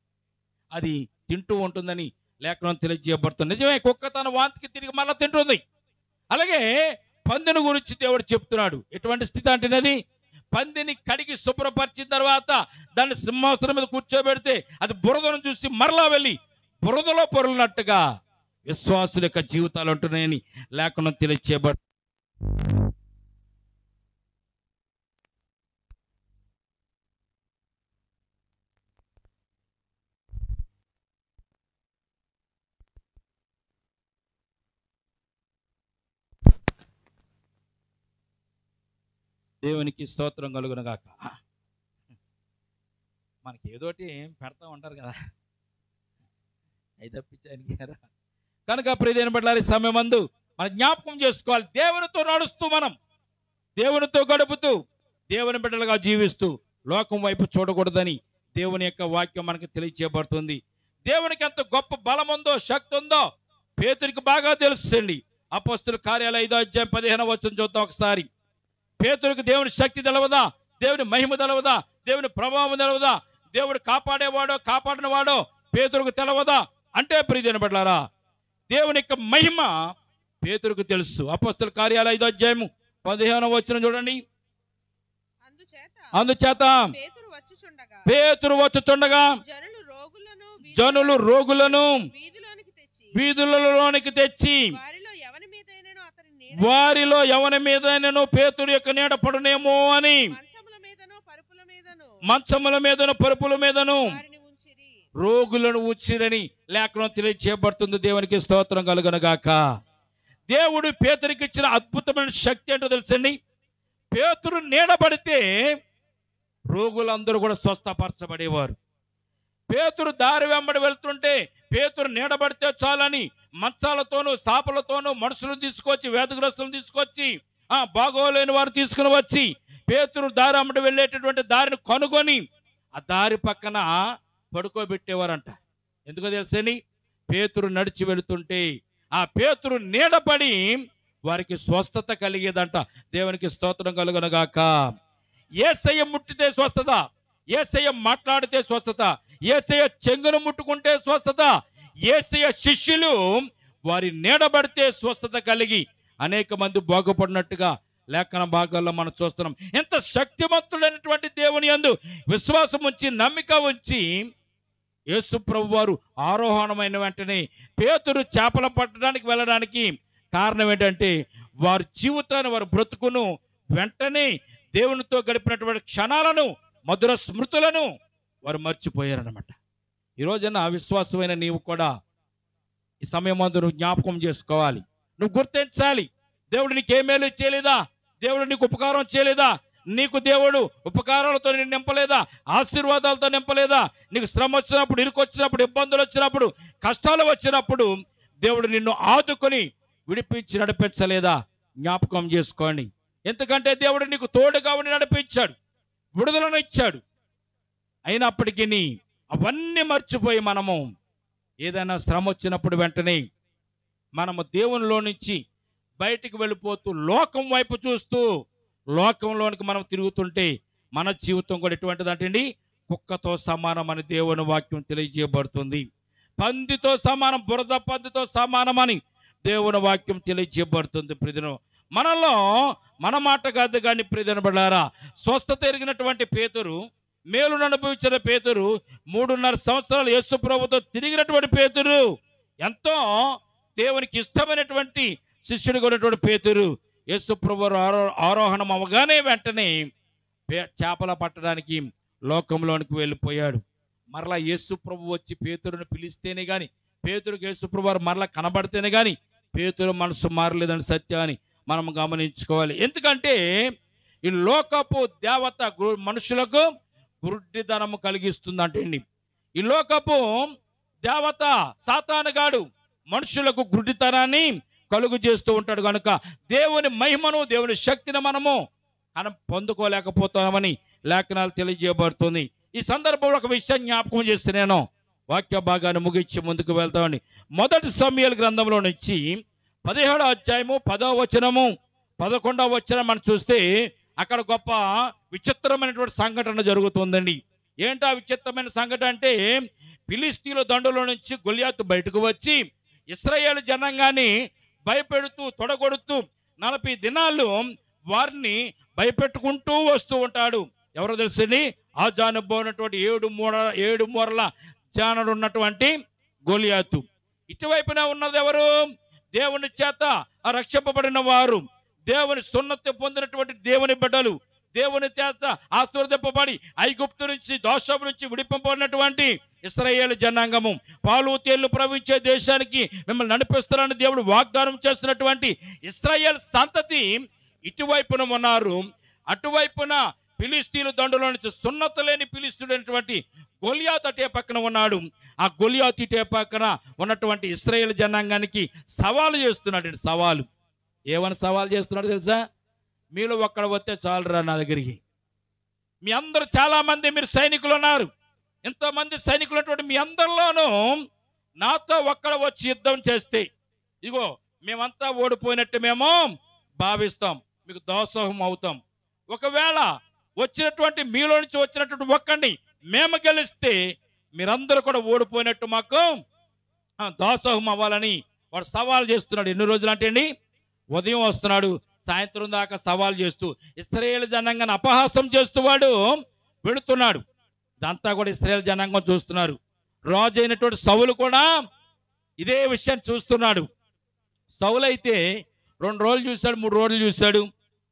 అది తింటూ ఉంటుందని లేఖనం తెలియజేయబడుతుంది నిజమే కుక్క తన వాంతికి తిరిగి మరలా తింటుంది అలాగే పందిని గురించి దేవుడు చెప్తున్నాడు ఎటువంటి స్థితి అంటున్నది పందిని కడిగి శుభ్రపరిచిన తర్వాత దాన్ని సింహాసనం మీద కూర్చోబెడితే అది బురదను చూసి మరలా వెళ్ళి బురదలో పొరలినట్టుగా విశ్వాసుల యొక్క జీవితాలు ఉంటున్నాయని లేఖనం తెలియచేయబడు దేవునికి స్తోత్రం కలుగునగాక మనకి ఏదోటి పెడతా ఉంటారు కదా అయితే తప్పించానికి రా. కనుక ప్రియమైన బిడ్డలారి సమయం అందు మన జ్ఞాపకం చేసుకోవాలి దేవునితో నడుస్తూ మనం దేవునితో గడుపుతూ దేవుని బిడ్డలుగా జీవిస్తూ లోకం వైపు చూడకూడదని దేవుని యొక్క వాక్యం మనకు తెలియచేయబడుతుంది దేవునికి ఎంత గొప్ప బలం ఉందో శక్తి ఉందో పేతురికి బాగా తెలుస్తుంది అపస్తుల కార్యాల ఐదో అధ్యాయం పదిహేను వచ్చిన చూద్దాం ఒకసారి పేతురికి దేవుని శక్తి తెలవదా దేవుని మహిమ తెలవదా దేవుని ప్రభావం తెలవదా దేవుడు కాపాడేవాడో కాపాడినవాడో పేతురుకు తెలవదా అంటే ప్రియమైన బిడ్డలారా దేవుని యొక్క మహిమ పేతురుకు తెలుసు అపస్తుల కార్యాల ఐదో అధ్యాయము పదిహేను వచ్చిన చూడండి అందుచేత అందుచేత పేతురు వచ్చుచుండగా పేతురు వచ్చుచుండగా జనులు రోగులను వీధి- జనులు రోగులను వీధిలోనికి తెచ్చి వీధులలోనికి తెచ్చి వారిలో ఎవరి మీదైనను అతని నీడ వారిలో ఎవరి మీదైనను పేతురు యొక్క నీడ పడునేమో అని మంచముల మీదను పరుపుల మీదను మంచముల మీదను పరుపుల మీదను వారిని ఉంచిరి రోగులను ఉచ్చిరని లేఖనం తెలియచేయబడుతుంది దేవునికి స్తోత్రం కలుగునగాక దేవుడు పేతురికి ఇచ్చిన అద్భుతమైన శక్తి ఏంటో తెలుసండి పేతురు నీడబడితే రోగులందరూ కూడా స్వస్థపరచబడేవారు పేతురు దారి వెంబడి వెళ్తుంటే పేతురు నీడబడితే చాలని మంచాలతోనూ సాపలతోనూ మనుషులను తీసుకొచ్చి వేదగ్రస్తులను తీసుకొచ్చి ఆ బాగోలేని వారు తీసుకుని వచ్చి పేతురు దారి వెంబడి వెళ్ళేటటువంటి దారిని కనుగొని ఆ దారి పక్కన పడుకోబెట్టేవారంట ఎందుకో తెలుసని పేతురు నడిచి వెళుతుంటే ఆ పేతురు నీడపడి వారికి స్వస్థత కలిగేదంట దేవునికి స్తోత్రం కలుగునగాక ఏసయ్య ముట్టితే స్వస్థత ఏసయ్య మాట్లాడితే స్వస్థత ఏసయ్య చెంగును ముట్టుకుంటే స్వస్థత ఏసయ్య శిష్యులు వారి నీడబడితే స్వస్థత కలిగి అనేక మంది బాగుపడినట్టుగా లేఖన భాగాల్లో మనం చూస్తున్నాం ఎంత శక్తివంతుడైనటువంటి దేవుని యందు విశ్వాసం ఉంచి నమ్మిక ఉంచి యేసు ప్రభు వారు ఆరోహణమైన వెంటనే పేతురు చేపల పట్టడానికి వెళ్ళడానికి కారణం ఏంటంటే వారి జీవితాన్ని వారి బ్రతుకును వెంటనే దేవునితో గడిపినటువంటి క్షణాలను మధుర స్మృతులను వారు మర్చిపోయారనమాట ఈ రోజున విశ్వాసమైన నీవు కూడా ఈ సమయం మందు నువ్వు జ్ఞాపకం చేసుకోవాలి నువ్వు గుర్తించాలి దేవుడు నీకు ఏ మేలు చేయలేదా దేవుడు నీకు ఉపకారం చేయలేదా నీకు దేవుడు ఉపకారాలతో నేను నింపలేదా ఆశీర్వాదాలతో నింపలేదా నీకు శ్రమ వచ్చినప్పుడు ఇరుకు వచ్చినప్పుడు ఇబ్బందులు వచ్చినప్పుడు కష్టాలు వచ్చినప్పుడు దేవుడు నిన్ను ఆదుకొని విడిపించి నడిపించలేదా జ్ఞాపకం చేసుకోండి ఎందుకంటే దేవుడు నీకు తోడుగా ఉండి నడిపించాడు విడుదలను ఇచ్చాడు అయినప్పటికీ అవన్నీ మర్చిపోయి మనము ఏదైనా శ్రమ వచ్చినప్పుడు వెంటనే మనము దేవునిలో నుంచి బయటికి వెళ్ళిపోతూ లోకం వైపు చూస్తూ లోకంలోనికి మనం తిరుగుతుంటే మన జీవితం కూడా ఎటువంటిది అంటే కుక్కతో సమానం అని దేవుని వాక్యం తెలియజేయబడుతుంది పందితో సమానం బురద పందితో సమానమని దేవుని వాక్యం తెలియజేయబడుతుంది ప్రిదిను మనలో మన మాట కాదు కానీ ప్రిదిన పడారా స్వస్థత ఎరిగినటువంటి పేతురు మేలును అనుభవించిన పేతురు మూడున్నర సంవత్సరాలు యేసు ప్రభుతో తిరిగినటువంటి పేతురు ఎంతో దేవునికి ఇష్టమైనటువంటి శిష్యుడిగా ఉన్నటువంటి పేతురు యేసు ప్రభు ఆరో ఆరోహణం అవగానే వెంటనే పే- చేపల పట్టడానికి లోకంలోనికి వెళ్ళిపోయాడు మరలా యేసు ప్రభు వచ్చి పేతురుని పిలిస్తేనే గాని పేతురుకి యేసు ప్రభు వారు మరలా కనబడితేనే గాని పేతురు మనసు మారలేదని సత్యాన్ని మనం గమనించుకోవాలి ఎందుకంటే ఈ లోకపు దేవత గు- మనుషులకు గురుడ్డితనము కలిగిస్తుందంటండి ఈ లోకపు దేవత సాతానుగాడు మనుషులకు గుడ్డితనాన్ని కలుగు చేస్తూ ఉంటాడు కనుక దేవుని మహిమను దేవుని శక్తిని మనము మనం పొందుకోలేకపోతున్నామని లేఖనాలు తెలియజేయబడుతుంది ఈ సందర్భంలో ఒక విషయం జ్ఞాపకం చేస్తే నేను వాక్య భాగాన్ని ముగించి ముందుకు వెళ్తామని మొదటి సమయాల గ్రంథంలో నుంచి పదిహేడో అధ్యాయము పదో వచనము పదకొండవ వచనం మనం చూస్తే అక్కడ గొప్ప విచిత్రమైనటువంటి సంఘటన జరుగుతుందండి ఏంటా విచిత్రమైన సంఘటన అంటే ఫిలిస్తీన్ల దండులో నుంచి గొలియాతు బయటకు వచ్చి ఇస్రాయేల్ జనాంగాన్ని భయపెడుతూ తొడగొడుతూ నలభై దినాలు వారిని భయపెట్టుకుంటూ వస్తూ ఉంటాడు ఎవరో తెలుసండి ఆ జానబోనటువంటి ఏడు మూర ఏడు మూరల జానడు ఉన్నటువంటి గొలియాతు ఇటువైపున ఉన్నది ఎవరు దేవుని చేత ఆ రక్షింపబడిన వారు దేవుని సున్నతి పొందినటువంటి దేవుని బిడ్డలు దేవుని చేత ఆశీర్వదింపబడి ఐగుప్తు నుంచి దోషం నుంచి విడిపింపబడినటువంటి ఇస్రాయేల్ జనాంగము పాలు తేళ్లు ప్రవహించే దేశానికి మిమ్మల్ని నడిపిస్తారని దేవుడు వాగ్దానం చేస్తున్నటువంటి ఇస్రాయేల్ సంతతి ఇటువైపున ఉన్నారు అటువైపున ఫిలిస్తీన్ల దండులో నుంచి సున్నత లేని ఫిలిస్తీయుడైనటువంటి గొలియాత్ అటే పక్కన ఉన్నాడు ఆ గొలియాత్ ఇటే పక్కన ఉన్నటువంటి ఇస్రాయేల్ జనాంగానికి సవాలు చేస్తున్నాడు సవాలు ఏమని సవాలు చేస్తున్నాడు తెలుసా మీలో ఒక్కడ వస్తే చాలురా నా దగ్గరికి మీ అందరూ చాలా మంది మీరు సైనికులు ఉన్నారు ఎంతమంది సైనికులు ఉన్నటువంటి మీ అందరిలోనూ నాతో ఒక్కడ వచ్చి యుద్ధం చేస్తే ఇగో మేమంతా ఓడిపోయినట్టు మేము భావిస్తాం మీకు దోసోహం అవుతాం ఒకవేళ వచ్చినటువంటి మీలో నుంచి వచ్చినటువంటి ఒక్కడిని మేము గెలిస్తే మీరందరూ కూడా ఓడిపోయినట్టు మాకు ఆ, దాసోహం అవ్వాలని వాడు సవాల్ చేస్తున్నాడు ఎన్ని రోజులు అంటే అండి ఉదయం వస్తున్నాడు సాయంత్రం దాకా సవాల్ చేస్తూ ఇస్రాయేల్ జనాంగాన్ని అపహాసం చేస్తూ వాడు వెళుతున్నాడు ఇదంతా కూడా ఇస్రాయేల్ జనాంగం చూస్తున్నారు రాజు అయినటువంటి సౌలు కూడా ఇదే విషయాన్ని చూస్తున్నాడు సౌలు అయితే రెండు రోజులు చూశాడు మూడు రోజులు చూశాడు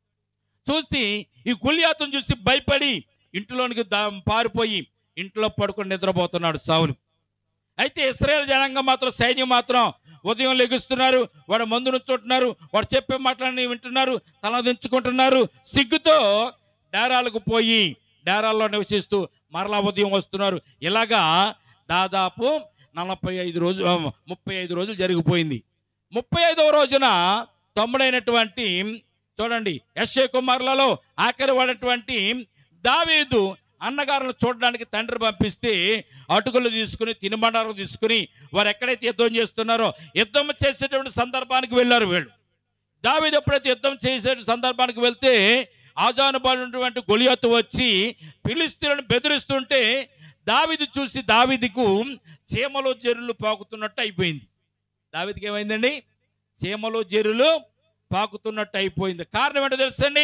చూసి ఈ గుళ్యాతను చూసి భయపడి ఇంట్లోనికి దా- పారిపోయి ఇంట్లో పడుకొని నిద్రపోతున్నాడు సౌలు అయితే ఇస్రాయేల్ జనాంగం మాత్రం సైన్యం మాత్రం ఉదయం లెగుస్తున్నారు వాడు మందు నుంచుంటున్నారు వాడు చెప్పే మాటలన్నీ వింటున్నారు తలదించుకుంటున్నారు సిగ్గుతో డేరాలకు పోయి డేరాల్లో నివసిస్తూ మరలా ఉదయం వస్తున్నారు ఇలాగా దాదాపు నలభై ఐదు రోజులు ఆ, ముప్పై ఐదు రోజులు జరిగిపోయింది ముప్పై ఐదవ రోజున తమ్ముడైనటువంటి చూడండి యశ్వ కుమారులలో ఆఖరి వాడటువంటి దావీదు అన్నగారులను చూడడానికి తండ్రి పంపిస్తే అటుకులు తీసుకుని తినుబండారు తీసుకుని వారు ఎక్కడైతే యుద్ధం చేస్తున్నారో యుద్ధం చేసేటువంటి సందర్భానికి వెళ్ళారు వీళ్ళు దావీదు ఎప్పుడైతే యుద్ధం చేసే సందర్భానికి వెళ్తే ఆజానుబాటువంటి గొలియత్తు వచ్చి ఫిలిస్తీన్లను బెదిరిస్తుంటే దావీదు చూసి దావీదుకు చీమలో జెరులు పాకుతున్నట్టు అయిపోయింది దావీదుకి ఏమైందండి చీమలో జెరులు పాకుతున్నట్టు అయిపోయింది కారణం ఏంటో తెలుసండి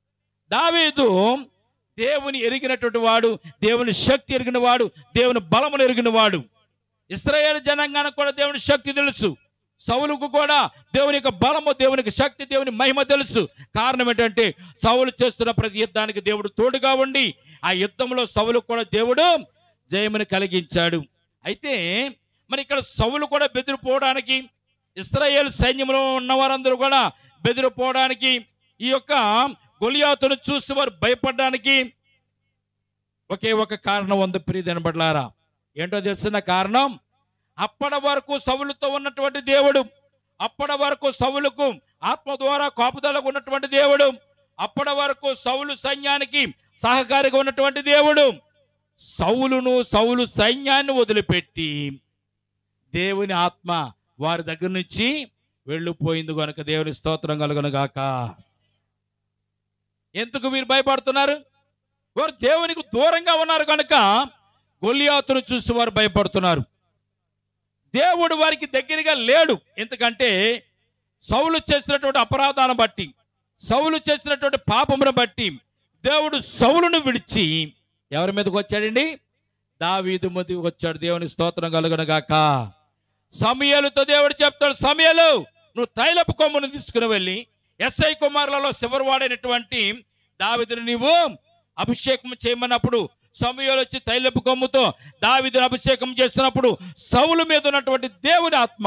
దావీదు దేవుని ఎరిగినటువంటి వాడు దేవుని శక్తి ఎరిగిన వాడు దేవుని బలమును ఎరిగిన వాడు ఇస్రాయేల్ జనాంగానికి కూడా దేవుని శక్తి తెలుసు సౌలుకు కూడా దేవుని యొక్క బలము దేవుని యొక్క శక్తి దేవుని మహిమ తెలుసు కారణం ఏంటంటే సౌలు చేస్తున్న ప్రతి యుద్ధానికి దేవుడు తోడుగా ఉండి ఆ యుద్ధంలో సౌలు కూడా దేవుడు జయముని కలిగించాడు అయితే మరి ఇక్కడ సౌలు కూడా బెదిరిపోవడానికి ఇస్రాయేల్ సైన్యంలో ఉన్న వారందరూ కూడా బెదిరిపోవడానికి ఈ యొక్క గొలియాతును చూసి వారు భయపడడానికి ఒకే ఒక కారణం ఉంది ప్రియదని బట్లారా ఏంటో తెలిసిన కారణం అప్పటి వరకు సవులతో ఉన్నటువంటి దేవుడు అప్పటి వరకు సవులకు ఆత్మ ద్వారా కాపుదలకు ఉన్నటువంటి దేవుడు అప్పటి వరకు సౌలు సైన్యానికి సహకారిగా ఉన్నటువంటి దేవుడు సౌలును సౌలు సైన్యాన్ని వదిలిపెట్టి దేవుని ఆత్మ వారి దగ్గర నుంచి వెళ్ళిపోయింది కనుక దేవుని స్తోత్రం కలుగును గాక ఎందుకు మీరు భయపడుతున్నారు వారు దేవునికి దూరంగా ఉన్నారు కనుక గొలియాతును చూసి వారు భయపడుతున్నారు దేవుడు వారికి దగ్గరగా లేడు ఎందుకంటే సౌలు చేసినటువంటి అపరాధాన్ని బట్టి సౌలు చేసినటువంటి పాపమును బట్టి దేవుడు సౌలును విడిచి ఎవరి మీదకి వచ్చాడండి దావీదు మీదకి వచ్చాడు దేవుని స్తోత్రం కలుగును గాక సమయలుతో దేవుడు చెప్తాడు సమయలు నువ్వు తైలపు కొమ్మును తీసుకుని వెళ్ళి ఎస్ఐ కుమారులలో శివరవాడైనటువంటి దావిదును నీవు అభిషేకం చేయమన్నప్పుడు సమయాలు వచ్చి తైలపు కొమ్ముతో దావిదును అభిషేకం చేస్తున్నప్పుడు సౌలు మీద ఉన్నటువంటి దేవుని ఆత్మ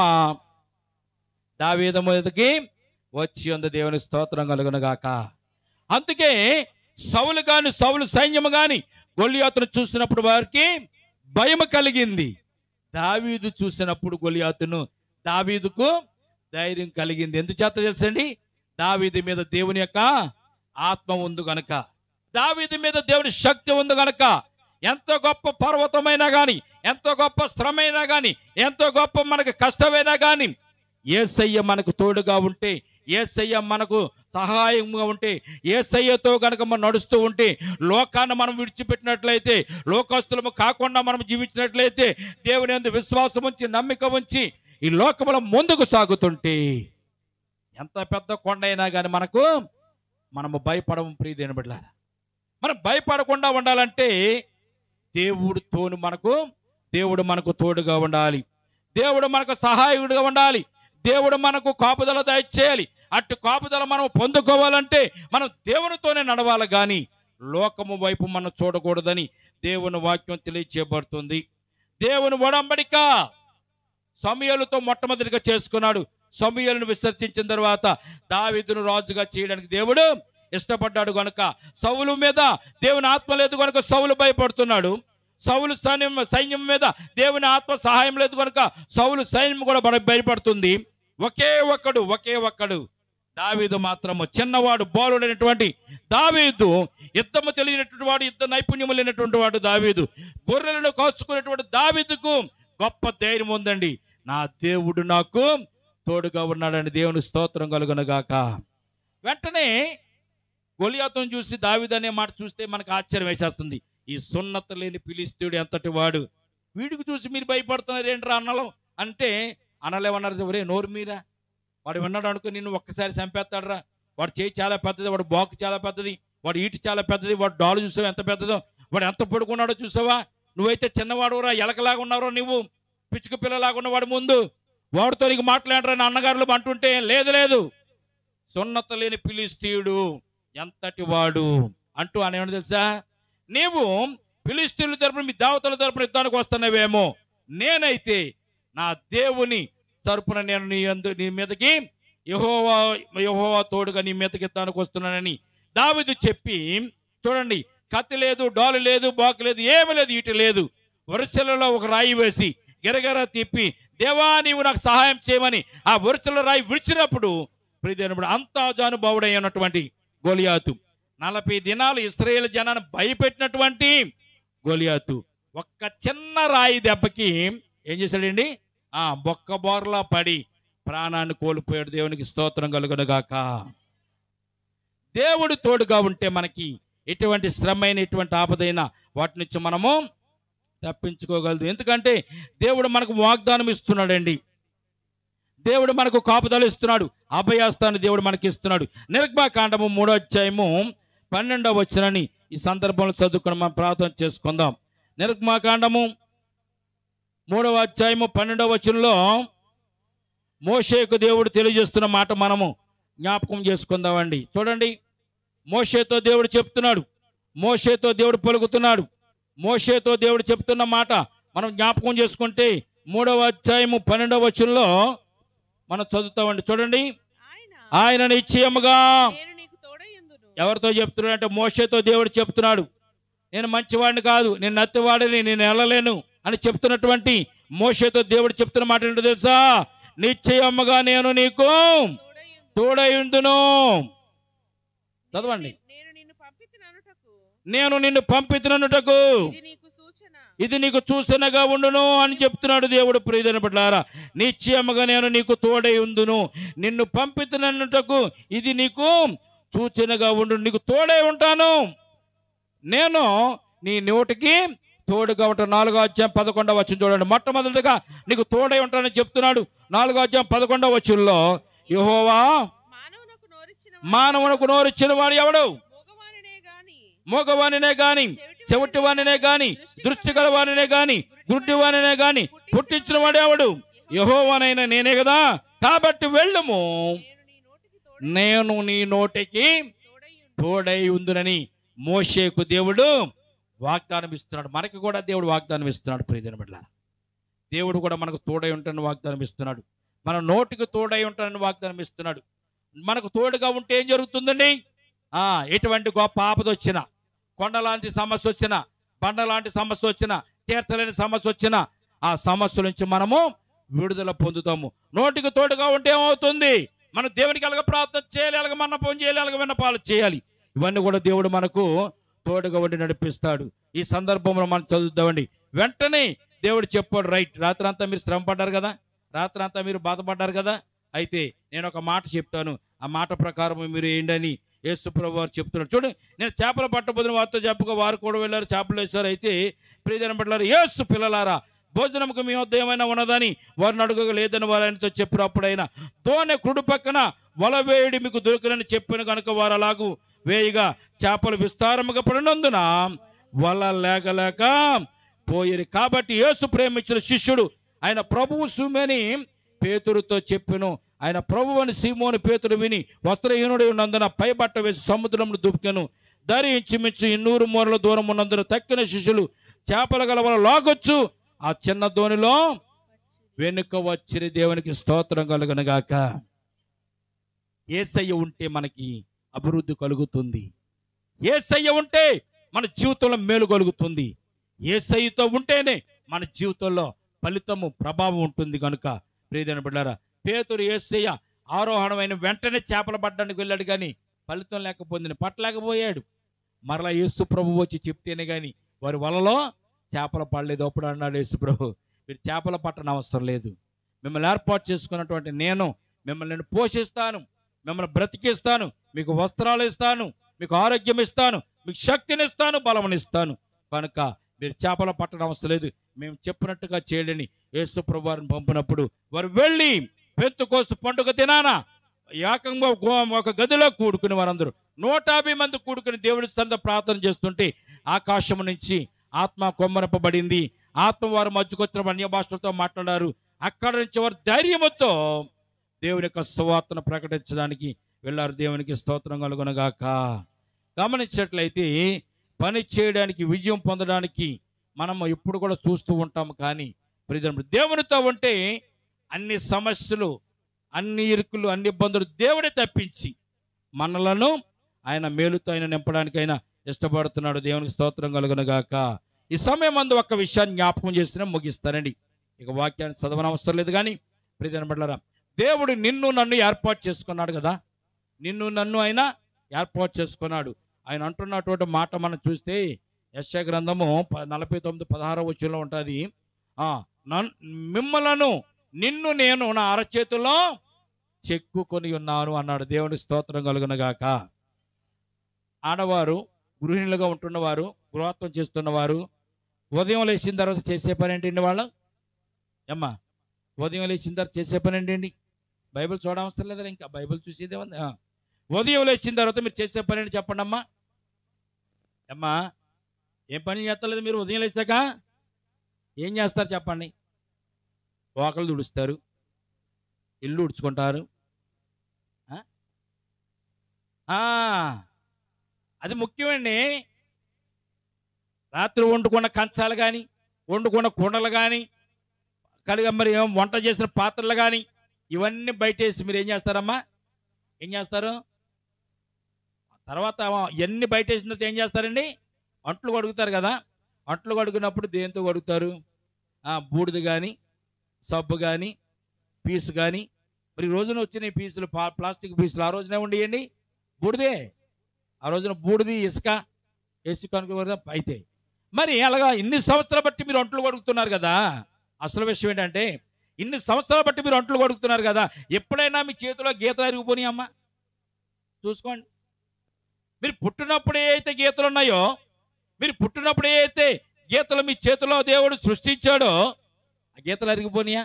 దావీదు మీదకి వచ్చి ఉంది దేవుని స్తోత్రం కలుగును గాక అందుకే సౌలు గాని సౌలు సైన్యము గాని గొలియాతును చూసినప్పుడు వారికి భయం కలిగింది దావీదు చూసినప్పుడు గొలియాతును దావీదుకు ధైర్యం కలిగింది ఎందుచేత తెలుసండి దావీదు మీద దేవుని యొక్క ఆత్మ ఉంది గనక దావీదు మీద దేవుని శక్తి ఉంది గనక ఎంతో గొప్ప పర్వతమైనా గాని ఎంతో గొప్ప శ్రమైనా గాని ఎంతో గొప్ప మనకు కష్టమైనా గాని ఏసయ్య మనకు తోడుగా ఉంటే ఏసయ్య మనకు సహాయంగా ఉంటే ఏసయ్యతో కనుక మనం నడుస్తూ ఉంటే లోకాన్ని మనం విడిచిపెట్టినట్లయితే లోకస్తులము కాకుండా మనం జీవించినట్లయితే దేవుని యందు విశ్వాసం ఉంచి నమ్మిక ఉంచి ఈ లోకములో ముందుకు సాగుతుంటే ఎంత పెద్ద కొండ అయినా కానీ మనకు మనము భయపడము ప్రియదేని బిడ్డ మనం భయపడకుండా ఉండాలంటే దేవుడితోని మనకు దేవుడు మనకు తోడుగా ఉండాలి దేవుడు మనకు సహాయకుడిగా ఉండాలి దేవుడు మనకు కాపుదల దయచేయాలి అటు కాపుదల మనం పొందుకోవాలంటే మనం దేవునితోనే నడవాలి కానీ లోకము వైపు మనం చూడకూడదని దేవుని వాక్యం తెలియచేయబడుతుంది దేవుని ఒడంబడిక సమయాలతో మొట్టమొదటిగా చేసుకున్నాడు సమయాలను విసర్జించిన తర్వాత దావీదును రాజుగా చేయడానికి దేవుడు ఇష్టపడ్డాడు గనుక సౌలు మీద దేవుని ఆత్మ లేదు కనుక సౌలు భయపడుతున్నాడు సౌలు సైన్యం సైన్యం మీద దేవుని ఆత్మ సహాయం లేదు కనుక సౌలు సైన్యం కూడా భయ- భయపడుతుంది ఒకే ఒక్కడు ఒకే ఒక్కడు దావీదు మాత్రము చిన్నవాడు బాలుడైనటువంటి దావీదు యుద్ధము తెలియనటువంటి వాడు యుద్ధ నైపుణ్యము లేనటువంటి వాడు దావీదు గొర్రెలను కాచుకునేటువంటి దావీదుకు గొప్ప ధైర్యం ఉందండి నా దేవుడు నాకు తోడుగా ఉన్నాడని దేవుని స్తోత్రం కలుగునగాక వెంటనే గొలియాతం చూసి దావీదు అనే మాట చూస్తే మనకు ఆశ్చర్యం వేసేస్తుంది ఈ సున్నత లేని పిలిస్తీయుడు ఎంతటి వాడు వీడికి చూసి మీరు భయపడుతున్నారు ఏంట్రా అన్నలం అంటే అనలేమన్నారు ఒరే నోరు మీరా వాడు విన్నాడు అనుకో నిన్ను ఒక్కసారి చంపేస్తాడరా వాడు చేయి చాలా పెద్దది వాడు బాకు చాలా పెద్దది వాడు ఈటు చాలా పెద్దది వాడు డాలు చూసావు ఎంత పెద్దదో వాడు ఎంత పడుకున్నాడో చూసావా నువ్వైతే చిన్నవాడురా ఎలకలాగా ఉన్నారో నువ్వు పిచ్చుక పిల్లలాగా ఉన్నవాడు ముందు వాడితో నీకు మాట్లాడరా నా అన్నగారులు అంటుంటే లేదు లేదు సున్నత లేని పిలిస్తీయుడు ఎంతటి వాడు అంటూ అని ఏమన్నా తెలుసా నీవు ఫిలిస్తీన్ల తరపున మీ దావతల తరపున యుద్ధానికి వస్తున్నావేమో నేనైతే నా దేవుని తరపున నేను నీ అందు నీ మీదకి యహోవా యహోవా తోడుగా నీ మీదకి యుద్ధానికి వస్తున్నానని దావిదు చెప్పి చూడండి కత్తి లేదు డాలు లేదు బాకు లేదు ఏమీ లేదు ఇటు లేదు వరుసలలో ఒక రాయి వేసి గిరగిర తిప్పి దేవా నీవు నాకు సహాయం చేయమని ఆ వరుసల రాయి విడిచినప్పుడు ప్రియదేవుడు అంతా జానుభావుడై ఉన్నటువంటి గోలియాతు నలభై దినాలు ఇస్రాయేల్ జనాన్ని భయపెట్టినటువంటి గోలియాతు ఒక్క చిన్న రాయి దెబ్బకి ఏం చేశాడండి ఆ బొక్క బోర్లా పడి ప్రాణాన్ని కోల్పోయాడు దేవునికి స్తోత్రం కలుగునుగాక దేవుడు తోడుగా ఉంటే మనకి ఎటువంటి శ్రమైన ఎటువంటి ఆపదైన వాటి నుంచి మనము తప్పించుకోగలదు ఎందుకంటే దేవుడు మనకు వాగ్దానం ఇస్తున్నాడండి దేవుడు మనకు కాపుదలు ఇస్తున్నాడు అభయాస్తాన్ని దేవుడు మనకి ఇస్తున్నాడు నిర్గమాకాండము మూడో అధ్యాయము పన్నెండవ వచ్చినని ఈ సందర్భంలో చదువుకుని మనం ప్రార్థన చేసుకుందాం నిర్గమాకాండము మూడవ అధ్యాయము పన్నెండవ వచనంలో మోషేకు దేవుడు తెలియజేస్తున్న మాట మనము జ్ఞాపకం చేసుకుందామండి చూడండి మోషేతో దేవుడు చెప్తున్నాడు మోషేతో దేవుడు పలుకుతున్నాడు మోషేతో దేవుడు చెప్తున్న మాట మనం జ్ఞాపకం చేసుకుంటే మూడవ అధ్యాయము పన్నెండవ వచనంలో మనం చదువుతామండి చూడండి ఆయన ఆయన నిశ్చయముగా నేను నీకు తోడయ్యుందును ఎవరితో చెప్తున్నాడు అంటే మోషేతో దేవుడు చెప్తున్నాడు నేను మంచివాడిని కాదు నేను నత్తివాడిని నేను వెళ్ళలేను అని చెప్తున్నటువంటి మోషేతో దేవుడు చెప్తున్న మాట ఏంటో తెలుసా నిశ్చయముగా నేను నీకు తోడయ్యుందు తోడయుందును చదవండి నేను నిన్ను పంపితుననుటకు నేను నిన్ను పంపితుననుటకు ఇది నీకు సూచన ఇది నీకు చూసినగా ఉండును అని చెప్తున్నాడు దేవుడు ప్రియదన పట్లారా నిశ్చయముగా నేను నీకు తోడై ఉందును నిన్ను పంపితుననుటకు ఇది నీకు సూచనగా ఉండు నీకు తోడై ఉంటాను నేను నీ నోటికి తోడుగా ఉంటాను నాలుగో అధ్యాయం పదకొండవ వచ్చిన చూడండి మొట్టమొదటిగా నీకు తోడై ఉంటానని చెప్తున్నాడు నాలుగో అధ్యాయం పదకొండవ వచ్చుల్లో యహోవా మానవునకు నోరిచ్చిన మానవునకు నోరిచ్చిన వాడు ఎవడు మగవానినే గాని మోగవానినే గాని చెవిటివానినే గాని దృష్టి గలవానినే గాని గుడ్డివానినే గాని పుట్టించిన వాడేవాడు యహోవానైనా నేనే కదా కాబట్టి వెళ్ళము నేను నీ నోటికి తోడ నేను నీ నోటికి తోడయ్యుండు తోడై ఉందునని మోషేకు దేవుడు వాగ్దానం ఇస్తున్నాడు మనకి కూడా దేవుడు వాగ్దానం ఇస్తున్నాడు ప్రియదిన బిడ్డ దేవుడు కూడా మనకు తోడై ఉంటానని వాగ్దానం ఇస్తున్నాడు మన నోటికి తోడై ఉంటానని వాగ్దానం ఇస్తున్నాడు మనకు తోడుగా ఉంటే ఏం జరుగుతుందండి ఆ ఎటువంటి గొప్ప ఆపద వచ్చినా కొండ లాంటి సమస్య వచ్చినా బండ లాంటి సమస్య వచ్చినా తీర్చలేని సమస్య వచ్చినా ఆ సమస్య నుంచి మనము విడుదల పొందుతాము నోటికి తోడుగా ఉంటే ఏమవుతుంది మనం దేవునికి ఎలాగ ప్రార్థన చేయాలి ఎలాగ మన్నపం చేయాలి ఎలాగ విన్నపాలు చేయాలి ఇవన్నీ కూడా దేవుడు మనకు తోడుగా ఉండి నడిపిస్తాడు ఈ సందర్భంలో మనం చదువుతామండి వెంటనే దేవుడు చెప్పాడు రైట్ రాత్రి అంతా మీరు శ్రమ పడ్డారు కదా రాత్రి అంతా మీరు బాధపడ్డారు కదా అయితే నేను ఒక మాట చెప్తాను ఆ మాట ప్రకారం మీరు ఏంటని యేసుప్రభు వారు చెప్తున్నాడు చూడండి నేను చేపలు పట్టబోదిన వారితో చెప్పగా వారు కూడా వెళ్ళారు చేపలు వేశారు అయితే ప్రియజనం పడ్డారు యేసు పిల్లలారా భోజనముకు మీ వద్ద ఏమైనా ఉన్నదని వారిని అడుగగా లేదని వారు ఆయనతో చెప్పారు అప్పుడైనా దోనె కుడి పక్కన వల వేయడి మీకు దొరికినని చెప్పిన కనుక వారు అలాగూ వేయగా చేపలు విస్తారముగా పడినందున వల లేకలేక పోయిరి కాబట్టి యేసు ప్రేమించిన శిష్యుడు ఆయన ప్రభువు సుమని పేతురుతో చెప్పెను ఆయన ప్రభు అని సీమోని పేతురు విని వస్త్రహీనుడు ఉన్నందున పై బట్ట వేసి సముద్రంలో దుబ్బకెను దరి ఇంచుమించు ఇన్నూరు మూరల దూరం ఉన్నందున తక్కిన శిష్యులు చేపల గలవల లాగొచ్చు ఆ చిన్న దోణిలో వెనుక వచ్చిన దేవునికి స్తోత్రం కలుగునగాక ఏసయ్య ఉంటే మనకి అభివృద్ధి కలుగుతుంది ఏసయ్య ఉంటే మన జీవితంలో మేలు కలుగుతుంది ఏసయ్యతో ఉంటేనే మన జీవితంలో ఫలితము ప్రభావం ఉంటుంది కనుక ప్రియదైన బిడ్డారా పేతురు ఏసయ్య ఆరోహణమైన వెంటనే చేపల పడ్డానికి వెళ్ళాడు కానీ ఫలితం లేకపోయింది పట్టలేకపోయాడు మరలా యేసు ప్రభు వచ్చి చెప్తేనే కానీ వారి వలలో చేపలు పడలేదు అప్పుడు అన్నాడు యేసు ప్రభు మీరు చేపల పట్టన అవసరం లేదు మిమ్మల్ని ఏర్పాటు చేసుకున్నటువంటి నేను మిమ్మల్ని నేను పోషిస్తాను మిమ్మల్ని బ్రతికిస్తాను మీకు వస్త్రాలు ఇస్తాను మీకు ఆరోగ్యం ఇస్తాను మీకు శక్తిని ఇస్తాను బలమునిస్తాను కనుక మీరు చేపల పట్టడం అవసరం లేదు మేము చెప్పినట్టుగా చేయడని యేసు ప్రభు వారిని పంపినప్పుడు వారు వెళ్ళి పెంతుకోస్తు పండుగ దినాన ఏకంగా గో- ఒక గదిలో కూడుకుని వారందరూ నూట యాభై మంది కూడుకుని దేవుడి సంద ప్రార్థన చేస్తుంటే ఆకాశం నుంచి ఆత్మ కొమ్మరపబడింది ఆత్మ వారు మధ్యకొచ్చిన అన్య భాషలతో మాట్లాడారు అక్కడ నుంచి వారు ధైర్యముతో దేవుని యొక్క సువార్తను ప్రకటించడానికి వెళ్ళారు దేవునికి స్తోత్రం కలుగునగాక గమనించినట్లయితే పని చేయడానికి విజయం పొందడానికి మనం ఎప్పుడు కూడా చూస్తూ ఉంటాం కానీ ప్రియమైన దేవునితో ఉంటే అన్ని సమస్యలు అన్ని ఇరుకులు అన్ని ఇబ్బందులు దేవుడే తప్పించి మనలను ఆయన మేలుతో ఆయన నింపడానికి ఆయన ఇష్టపడుతున్నాడు దేవునికి స్తోత్రం కలుగునగాక ఈ సమయం అందు ఒక్క విషయాన్ని జ్ఞాపకం చేస్తూనే ముగిస్తానండి ఇక వాక్యాన్ని చదవని అవసరం లేదు కానీ ప్రియమైన బిడ్డలారా దేవుడు నిన్ను నన్ను ఏర్పాటు చేసుకున్నాడు కదా నిన్ను నన్ను ఆయన ఏర్పాటు చేసుకున్నాడు ఆయన అంటున్నటువంటి మాట మనం చూస్తే యశ గ్రంథము ప- నలభై తొమ్మిది పదహారో వచ్చంలో ఉంటుంది మిమ్మలను నిన్ను నేను నా అరచేతిలో చెక్కుకొని ఉన్నాను అన్నాడు దేవుని స్తోత్రం కలుగునగాక ఆడవారు గృహిణులుగా ఉంటున్నవారు గృహత్వం చేస్తున్నవారు ఉదయం లేచిన తర్వాత చేసే పని ఏంటండి వాళ్ళు ఏమ్మా ఉదయం లేచిన తర్వాత చేసే పని ఏంటండి బైబిల్ చూడవసరం లేదా ఇంకా బైబిల్ చూసేదే ఉంది ఆ. ఉదయం లేచిన తర్వాత మీరు చేసే పని ఏంటి చెప్పండి అమ్మా అమ్మా ఏం పని చేస్తలేదు మీరు ఉదయం లేచాక ఏం చేస్తారు చెప్పండి వాకలు తుడుస్తారు ఇల్లు ఉడుచుకుంటారు ఆ? ఆ, అది ముఖ్యమండి రాత్రి వండుకున్న కంచాలు కానీ వండుకున్న కుండలు కానీ కడిగ మరి ఏం వంట చేసిన పాత్రలు కానీ ఇవన్నీ బయటేసి మీరు ఏం చేస్తారమ్మా ఏం చేస్తారు తర్వాత ఇవన్నీ బయటేసిన తర్వాత ఏం చేస్తారండి అంట్లు కడుగుతారు కదా అంట్లు కడుగునప్పుడు దేంతో కడుగుతారు ఆ, బూడిద కానీ సబ్బు కానీ పీసు కానీ మరి ఈ రోజున వచ్చిన ఈ పీసులు పా- ప్లాస్టిక్ పీసులు ఆ రోజునే ఉండేయండి బూడిదే ఆ రోజున బూడిది ఇసుక ఇసుక అనుకున్న అయితే మరి అలాగా ఇన్ని సంవత్సరాలు బట్టి మీరు అంట్లు కడుగుతున్నారు కదా అసలు విషయం ఏంటంటే ఇన్ని సంవత్సరాలు బట్టి మీరు అంట్లు కడుగుతున్నారు కదా ఎప్పుడైనా మీ చేతిలో గీతలు అరిగిపోయి అమ్మా చూసుకోండి మీరు పుట్టినప్పుడు ఏ అయితే గీతలు ఉన్నాయో మీరు పుట్టినప్పుడు ఏ అయితే గీతలు మీ చేతిలో దేవుడు సృష్టించాడో ఆ గీతలు అరిగిపోనియా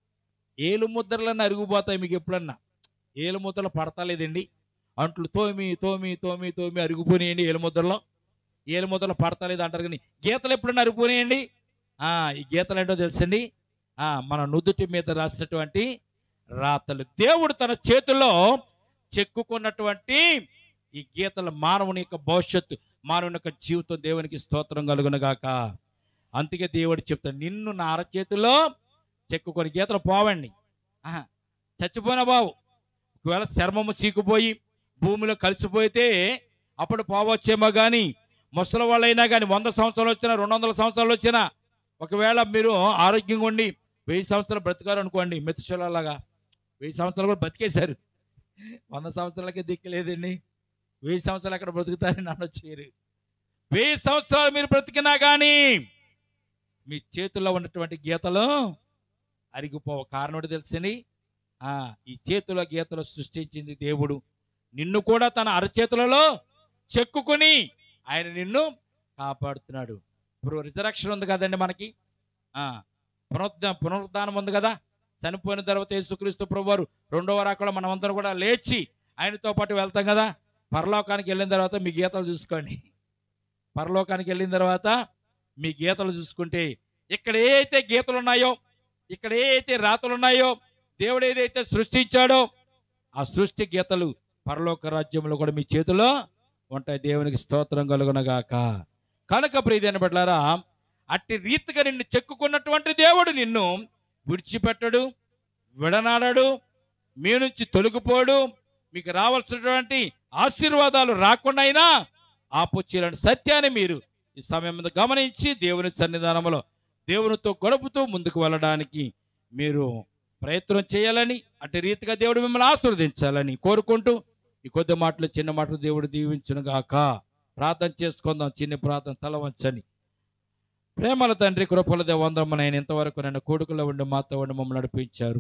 ఏలు ముద్రలన్నీ అరిగిపోతాయి మీకు ఎప్పుడన్నా ఏలు ముద్రలు పడతలేదండి అంట్లు తోమి తోమి తోమి తోమి అరిగిపోయినాయండి ఏలు ముద్రలో ఏలు ముద్రలు పడతలేదు అంటారు కానీ గీతలు ఎప్పుడన్నా అరిగిపోయినాయండి ఆ, ఈ గీతలు ఏంటో తెలుసండి ఆ, మన నుదుటి మీద రాసినటువంటి రాతలు దేవుడు తన చేతుల్లో చెక్కుకున్నటువంటి ఈ గీతలు మానవుని యొక్క భవిష్యత్తు మానవుని యొక్క జీవితం దేవునికి స్తోత్రం కలుగునగాక అందుకే దేవుడు చెప్తాడు నిన్ను నా అరచేతిలో చెక్కుకొని గీతలు పోవండి ఆహా, చచ్చిపోయిన బావు ఒకవేళ చర్మము చీకుపోయి భూమిలో కలిసిపోతే అప్పుడు పోవచ్చేమో కానీ ముసలి వాళ్ళైనా కానీ వంద సంవత్సరాలు వచ్చినా రెండు వందల సంవత్సరాలు వచ్చినా ఒకవేళ మీరు ఆరోగ్యంగా ఉండి వెయ్యి సంవత్సరాలు బ్రతికారు అనుకోండి మెతుశలాగా వెయ్యి సంవత్సరాలు కూడా బతికేశారు వంద సంవత్సరాలకే దిక్కులేదండి వెయ్యి సంవత్సరాలు అక్కడ బ్రతుకుతారని అనొచ్చారు వెయ్యి సంవత్సరాలు మీరు బ్రతికినా కానీ మీ చేతుల్లో ఉన్నటువంటి గీతలు అరిగిపోవ కారణం ఏంటో తెలుసండి ఆ, ఈ చేతుల గీతలు సృష్టించింది దేవుడు నిన్ను కూడా తన అరచేతులలో చెక్కుకొని ఆయన నిన్ను కాపాడుతున్నాడు ఇప్పుడు రిజరక్షన్ ఉంది కదండి మనకి ఆ, పునరుద్ధ పునరుద్ధానం ఉంది కదా చనిపోయిన తర్వాత యేసుక్రీస్తు ప్రభు వారు రెండవ రాకలో మనమందరం కూడా లేచి ఆయనతో పాటు వెళ్తాం కదా పరలోకానికి వెళ్ళిన తర్వాత మీ గీతలు చూసుకోండి పరలోకానికి వెళ్ళిన తర్వాత మీ గీతలు చూసుకుంటే ఇక్కడ ఏ అయితే గీతలు ఉన్నాయో ఇక్కడ ఏ అయితే రాతలు ఉన్నాయో దేవుడు ఏదైతే సృష్టించాడో ఆ సృష్టి గీతలు పరలోక రాజ్యంలో కూడా మీ చేతిలో ఉంటాయి దేవునికి స్తోత్రం కలుగునగాక కనుక ప్రియమైన బిడ్డలారా అట్టి రీతిగా నిన్ను చెక్కుకున్నటువంటి దేవుడు నిన్ను విడిచిపెట్టడు విడనాడడు మీ నుంచి తొలగిపోడు మీకు రావాల్సినటువంటి ఆశీర్వాదాలు రాకుండా అయినా ఆపుచ్చేయాలని సత్యాన్ని మీరు ఈ సమయం మీద గమనించి దేవుని సన్నిధానంలో దేవునితో గడుపుతూ ముందుకు వెళ్ళడానికి మీరు ప్రయత్నం చేయాలని అటు రీతిగా దేవుడు మిమ్మల్ని ఆశీర్వదించాలని కోరుకుంటూ ఈ కొద్ది మాటలు చిన్న మాటలు దేవుడు దీవించును గాక ప్రార్థన చేసుకుందాం చిన్న ప్రార్థన తల వంచని ప్రేమల తండ్రి కృపల దేవందరమ్మ నేను ఇంతవరకు నన్ను కొడుకులో ఉండి మాతో ఉండి మమ్మల్ని నడిపించారు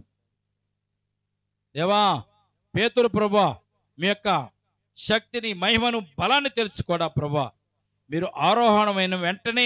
దేవా పేతురు ప్రభా మీ యొక్క శక్తిని మహిమను బలాన్ని తెలుసుకోడా ప్రభా మీరు ఆరోహణమైన వెంటనే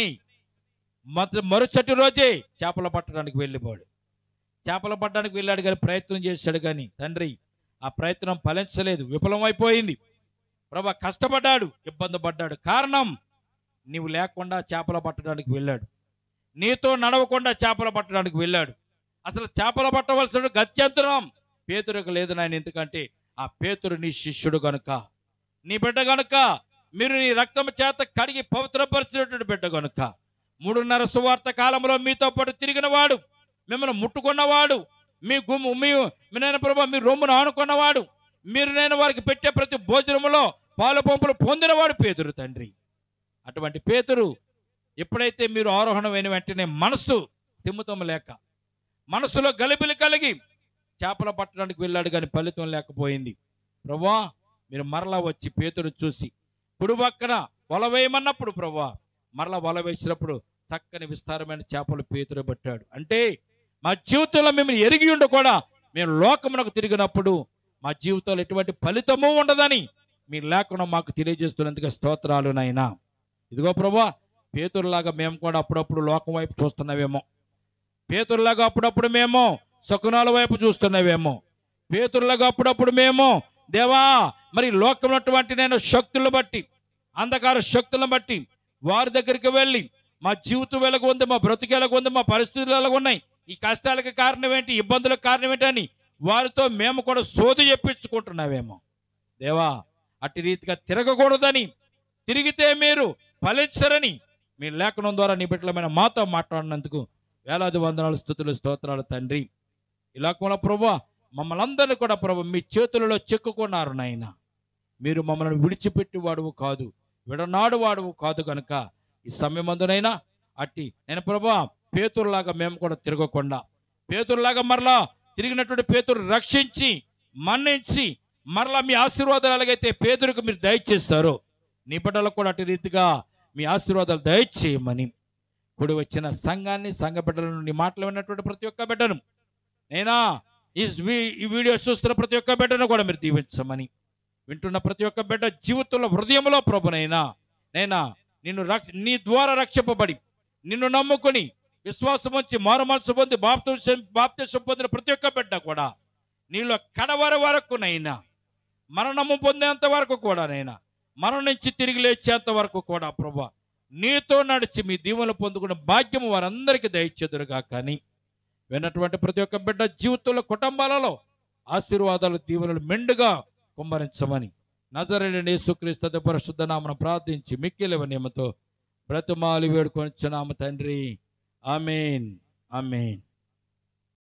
మొద- మరుసటి రోజే చేపలు పట్టడానికి వెళ్ళిపోయాడు చేపలు పట్టడానికి వెళ్ళాడు కానీ ప్రయత్నం చేశాడు కానీ తండ్రి ఆ ప్రయత్నం ఫలించలేదు విఫలమైపోయింది ప్రభా కష్టపడ్డాడు ఇబ్బంది పడ్డాడు కారణం నీవు లేకుండా చేపలు పట్టడానికి వెళ్ళాడు నీతో నడవకుండా చేపలు పట్టడానికి వెళ్ళాడు అసలు చేపలు పట్టవలసిన గత్యంతరం పేతురుకు లేదు నాయన ఎందుకంటే ఆ పేతురు నీ శిష్యుడు గనుక నీ బిడ్డ గనుక మీరు నీ రక్తం చేత కడిగి పవిత్రపరిచినటువంటి బిడ్డ గనుక మూడున్నర సువార్త కాలంలో మీతో పాటు తిరిగిన వాడు మిమ్మల్ని ముట్టుకున్నవాడు మీ గుమ్ము మీ మీ నేను ప్రభా మీ రొమ్మును ఆనుకున్నవాడు మీరు నేను వారికి పెట్టే ప్రతి భోజనములో పాలు పంపులు పొందినవాడు పేతురు తండ్రి అటువంటి పేతురు ఎప్పుడైతే మీరు ఆరోహణమైన వెంటనే మనస్సు తిమ్ముతం లేక మనసులో గలిబిలి కలిగి చేపలు పట్టడానికి వెళ్ళాడు కానీ ఫలితం లేకపోయింది ప్రభా మీరు మరలా వచ్చి పేతురు చూసి కుడి పక్కన వల వేయమన్నప్పుడు ప్రభా మరలా వల వేసినప్పుడు చక్కని విస్తారమైన చేపలు పేతురు పట్టాడు అంటే మా జీవితంలో మిమ్మల్ని ఎరిగి ఉండి కూడా మేము లోకమునకు తిరిగినప్పుడు మా జీవితంలో ఎటువంటి ఫలితము ఉండదని మీ లేకుండా మాకు తెలియజేస్తున్నందుకు స్తోత్రాలు నాయనా ఇదిగో ప్రభా పేతురులాగా మేము కూడా అప్పుడప్పుడు లోకం వైపు చూస్తున్నావేమో పేతురులాగా అప్పుడప్పుడు మేము శకునాల వైపు చూస్తున్నావేమో పేతురులాగా అప్పుడప్పుడు మేము దేవా మరి లోకమైనటువంటి నేను శక్తులను బట్టి అంధకార శక్తులను బట్టి వారి దగ్గరికి వెళ్ళి మా జీవితం వెలగ ఉంది మా బ్రతుకు ఎలాగ ఉంది మా పరిస్థితులు ఎలాగ ఉన్నాయి ఈ కష్టాలకు కారణం ఏంటి ఇబ్బందులకు కారణం ఏంటి అని వారితో మేము కూడా సోది చెప్పించుకుంటున్నావేమో దేవా అట్టి రీతిగా తిరగకూడదని తిరిగితే మీరు ఫలించరని మీ లేఖనం ద్వారా నీ బిడ్డలమైన మాతో మాట్లాడినందుకు వేలాది వందనాలు స్థుతులు స్తోత్రాలు తండ్రి ఈ లోకంలో ప్రభు మమ్మల్ని అందరినీ కూడా ప్రభు మీ చేతులలో చెక్కుకున్నారు నాయన మీరు మమ్మల్ని విడిచిపెట్టి వాడువు కాదు విడనాడు వాడువు కాదు గనుక ఈ సమయమందునైనా అట్టి నేను ప్రభా పేతురులాగా మేము కూడా తిరగకుండా పేతురులాగా మరలా తిరిగినటువంటి పేతురు రక్షించి మన్నించి మరలా మీ ఆశీర్వాదాలు ఎలాగైతే పేదరికి మీరు దయచేస్తారో నీ బిడ్డలకు కూడా అటు రీతిగా మీ ఆశీర్వాదాలు దయచేయమని కూడి వచ్చిన సంఘాన్ని సంఘ బిడ్డలను నీ మాటలు విన్నటువంటి ప్రతి ఒక్క బిడ్డను నేనా ఈ వీ- ఈ వీడియో చూస్తున్న ప్రతి ఒక్క బిడ్డను కూడా మీరు దీవించమని వింటున్న ప్రతి ఒక్క బిడ్డ జీవితంలో హృదయంలో ప్రభునైనా నైనా నిన్ను రక్ష నీ ద్వారా రక్షింపబడి నిన్ను నమ్ముకొని విశ్వాసం వచ్చి మారు మనసు పొంది బాప్తిసం బాప్తిసం పొందిన ప్రతి ఒక్క బిడ్డ కూడా నీలో కడవర వరకు నైనా మరణము పొందేంత వరకు కూడా నైనా మరణం నుంచి తిరిగి లేచేంత వరకు కూడా ప్రభా నీతో నడిచి మీ దీవెనలు పొందుకున్న భాగ్యము వారందరికీ దయచేదురుగా కానీ విన్నటువంటి ప్రతి ఒక్క బిడ్డ జీవితంలో కుటుంబాలలో ఆశీర్వాదాలు దీవెనలు మెండుగా కుమ్మరించమని నజరేడని యేసుక్రీస్తు పరిశుద్ధ నామను ప్రార్థించి మిక్కిలి నియమతో బ్రతుమాలి వేడుకొని నామ తండ్రి ఆమెన్ ఆమెన్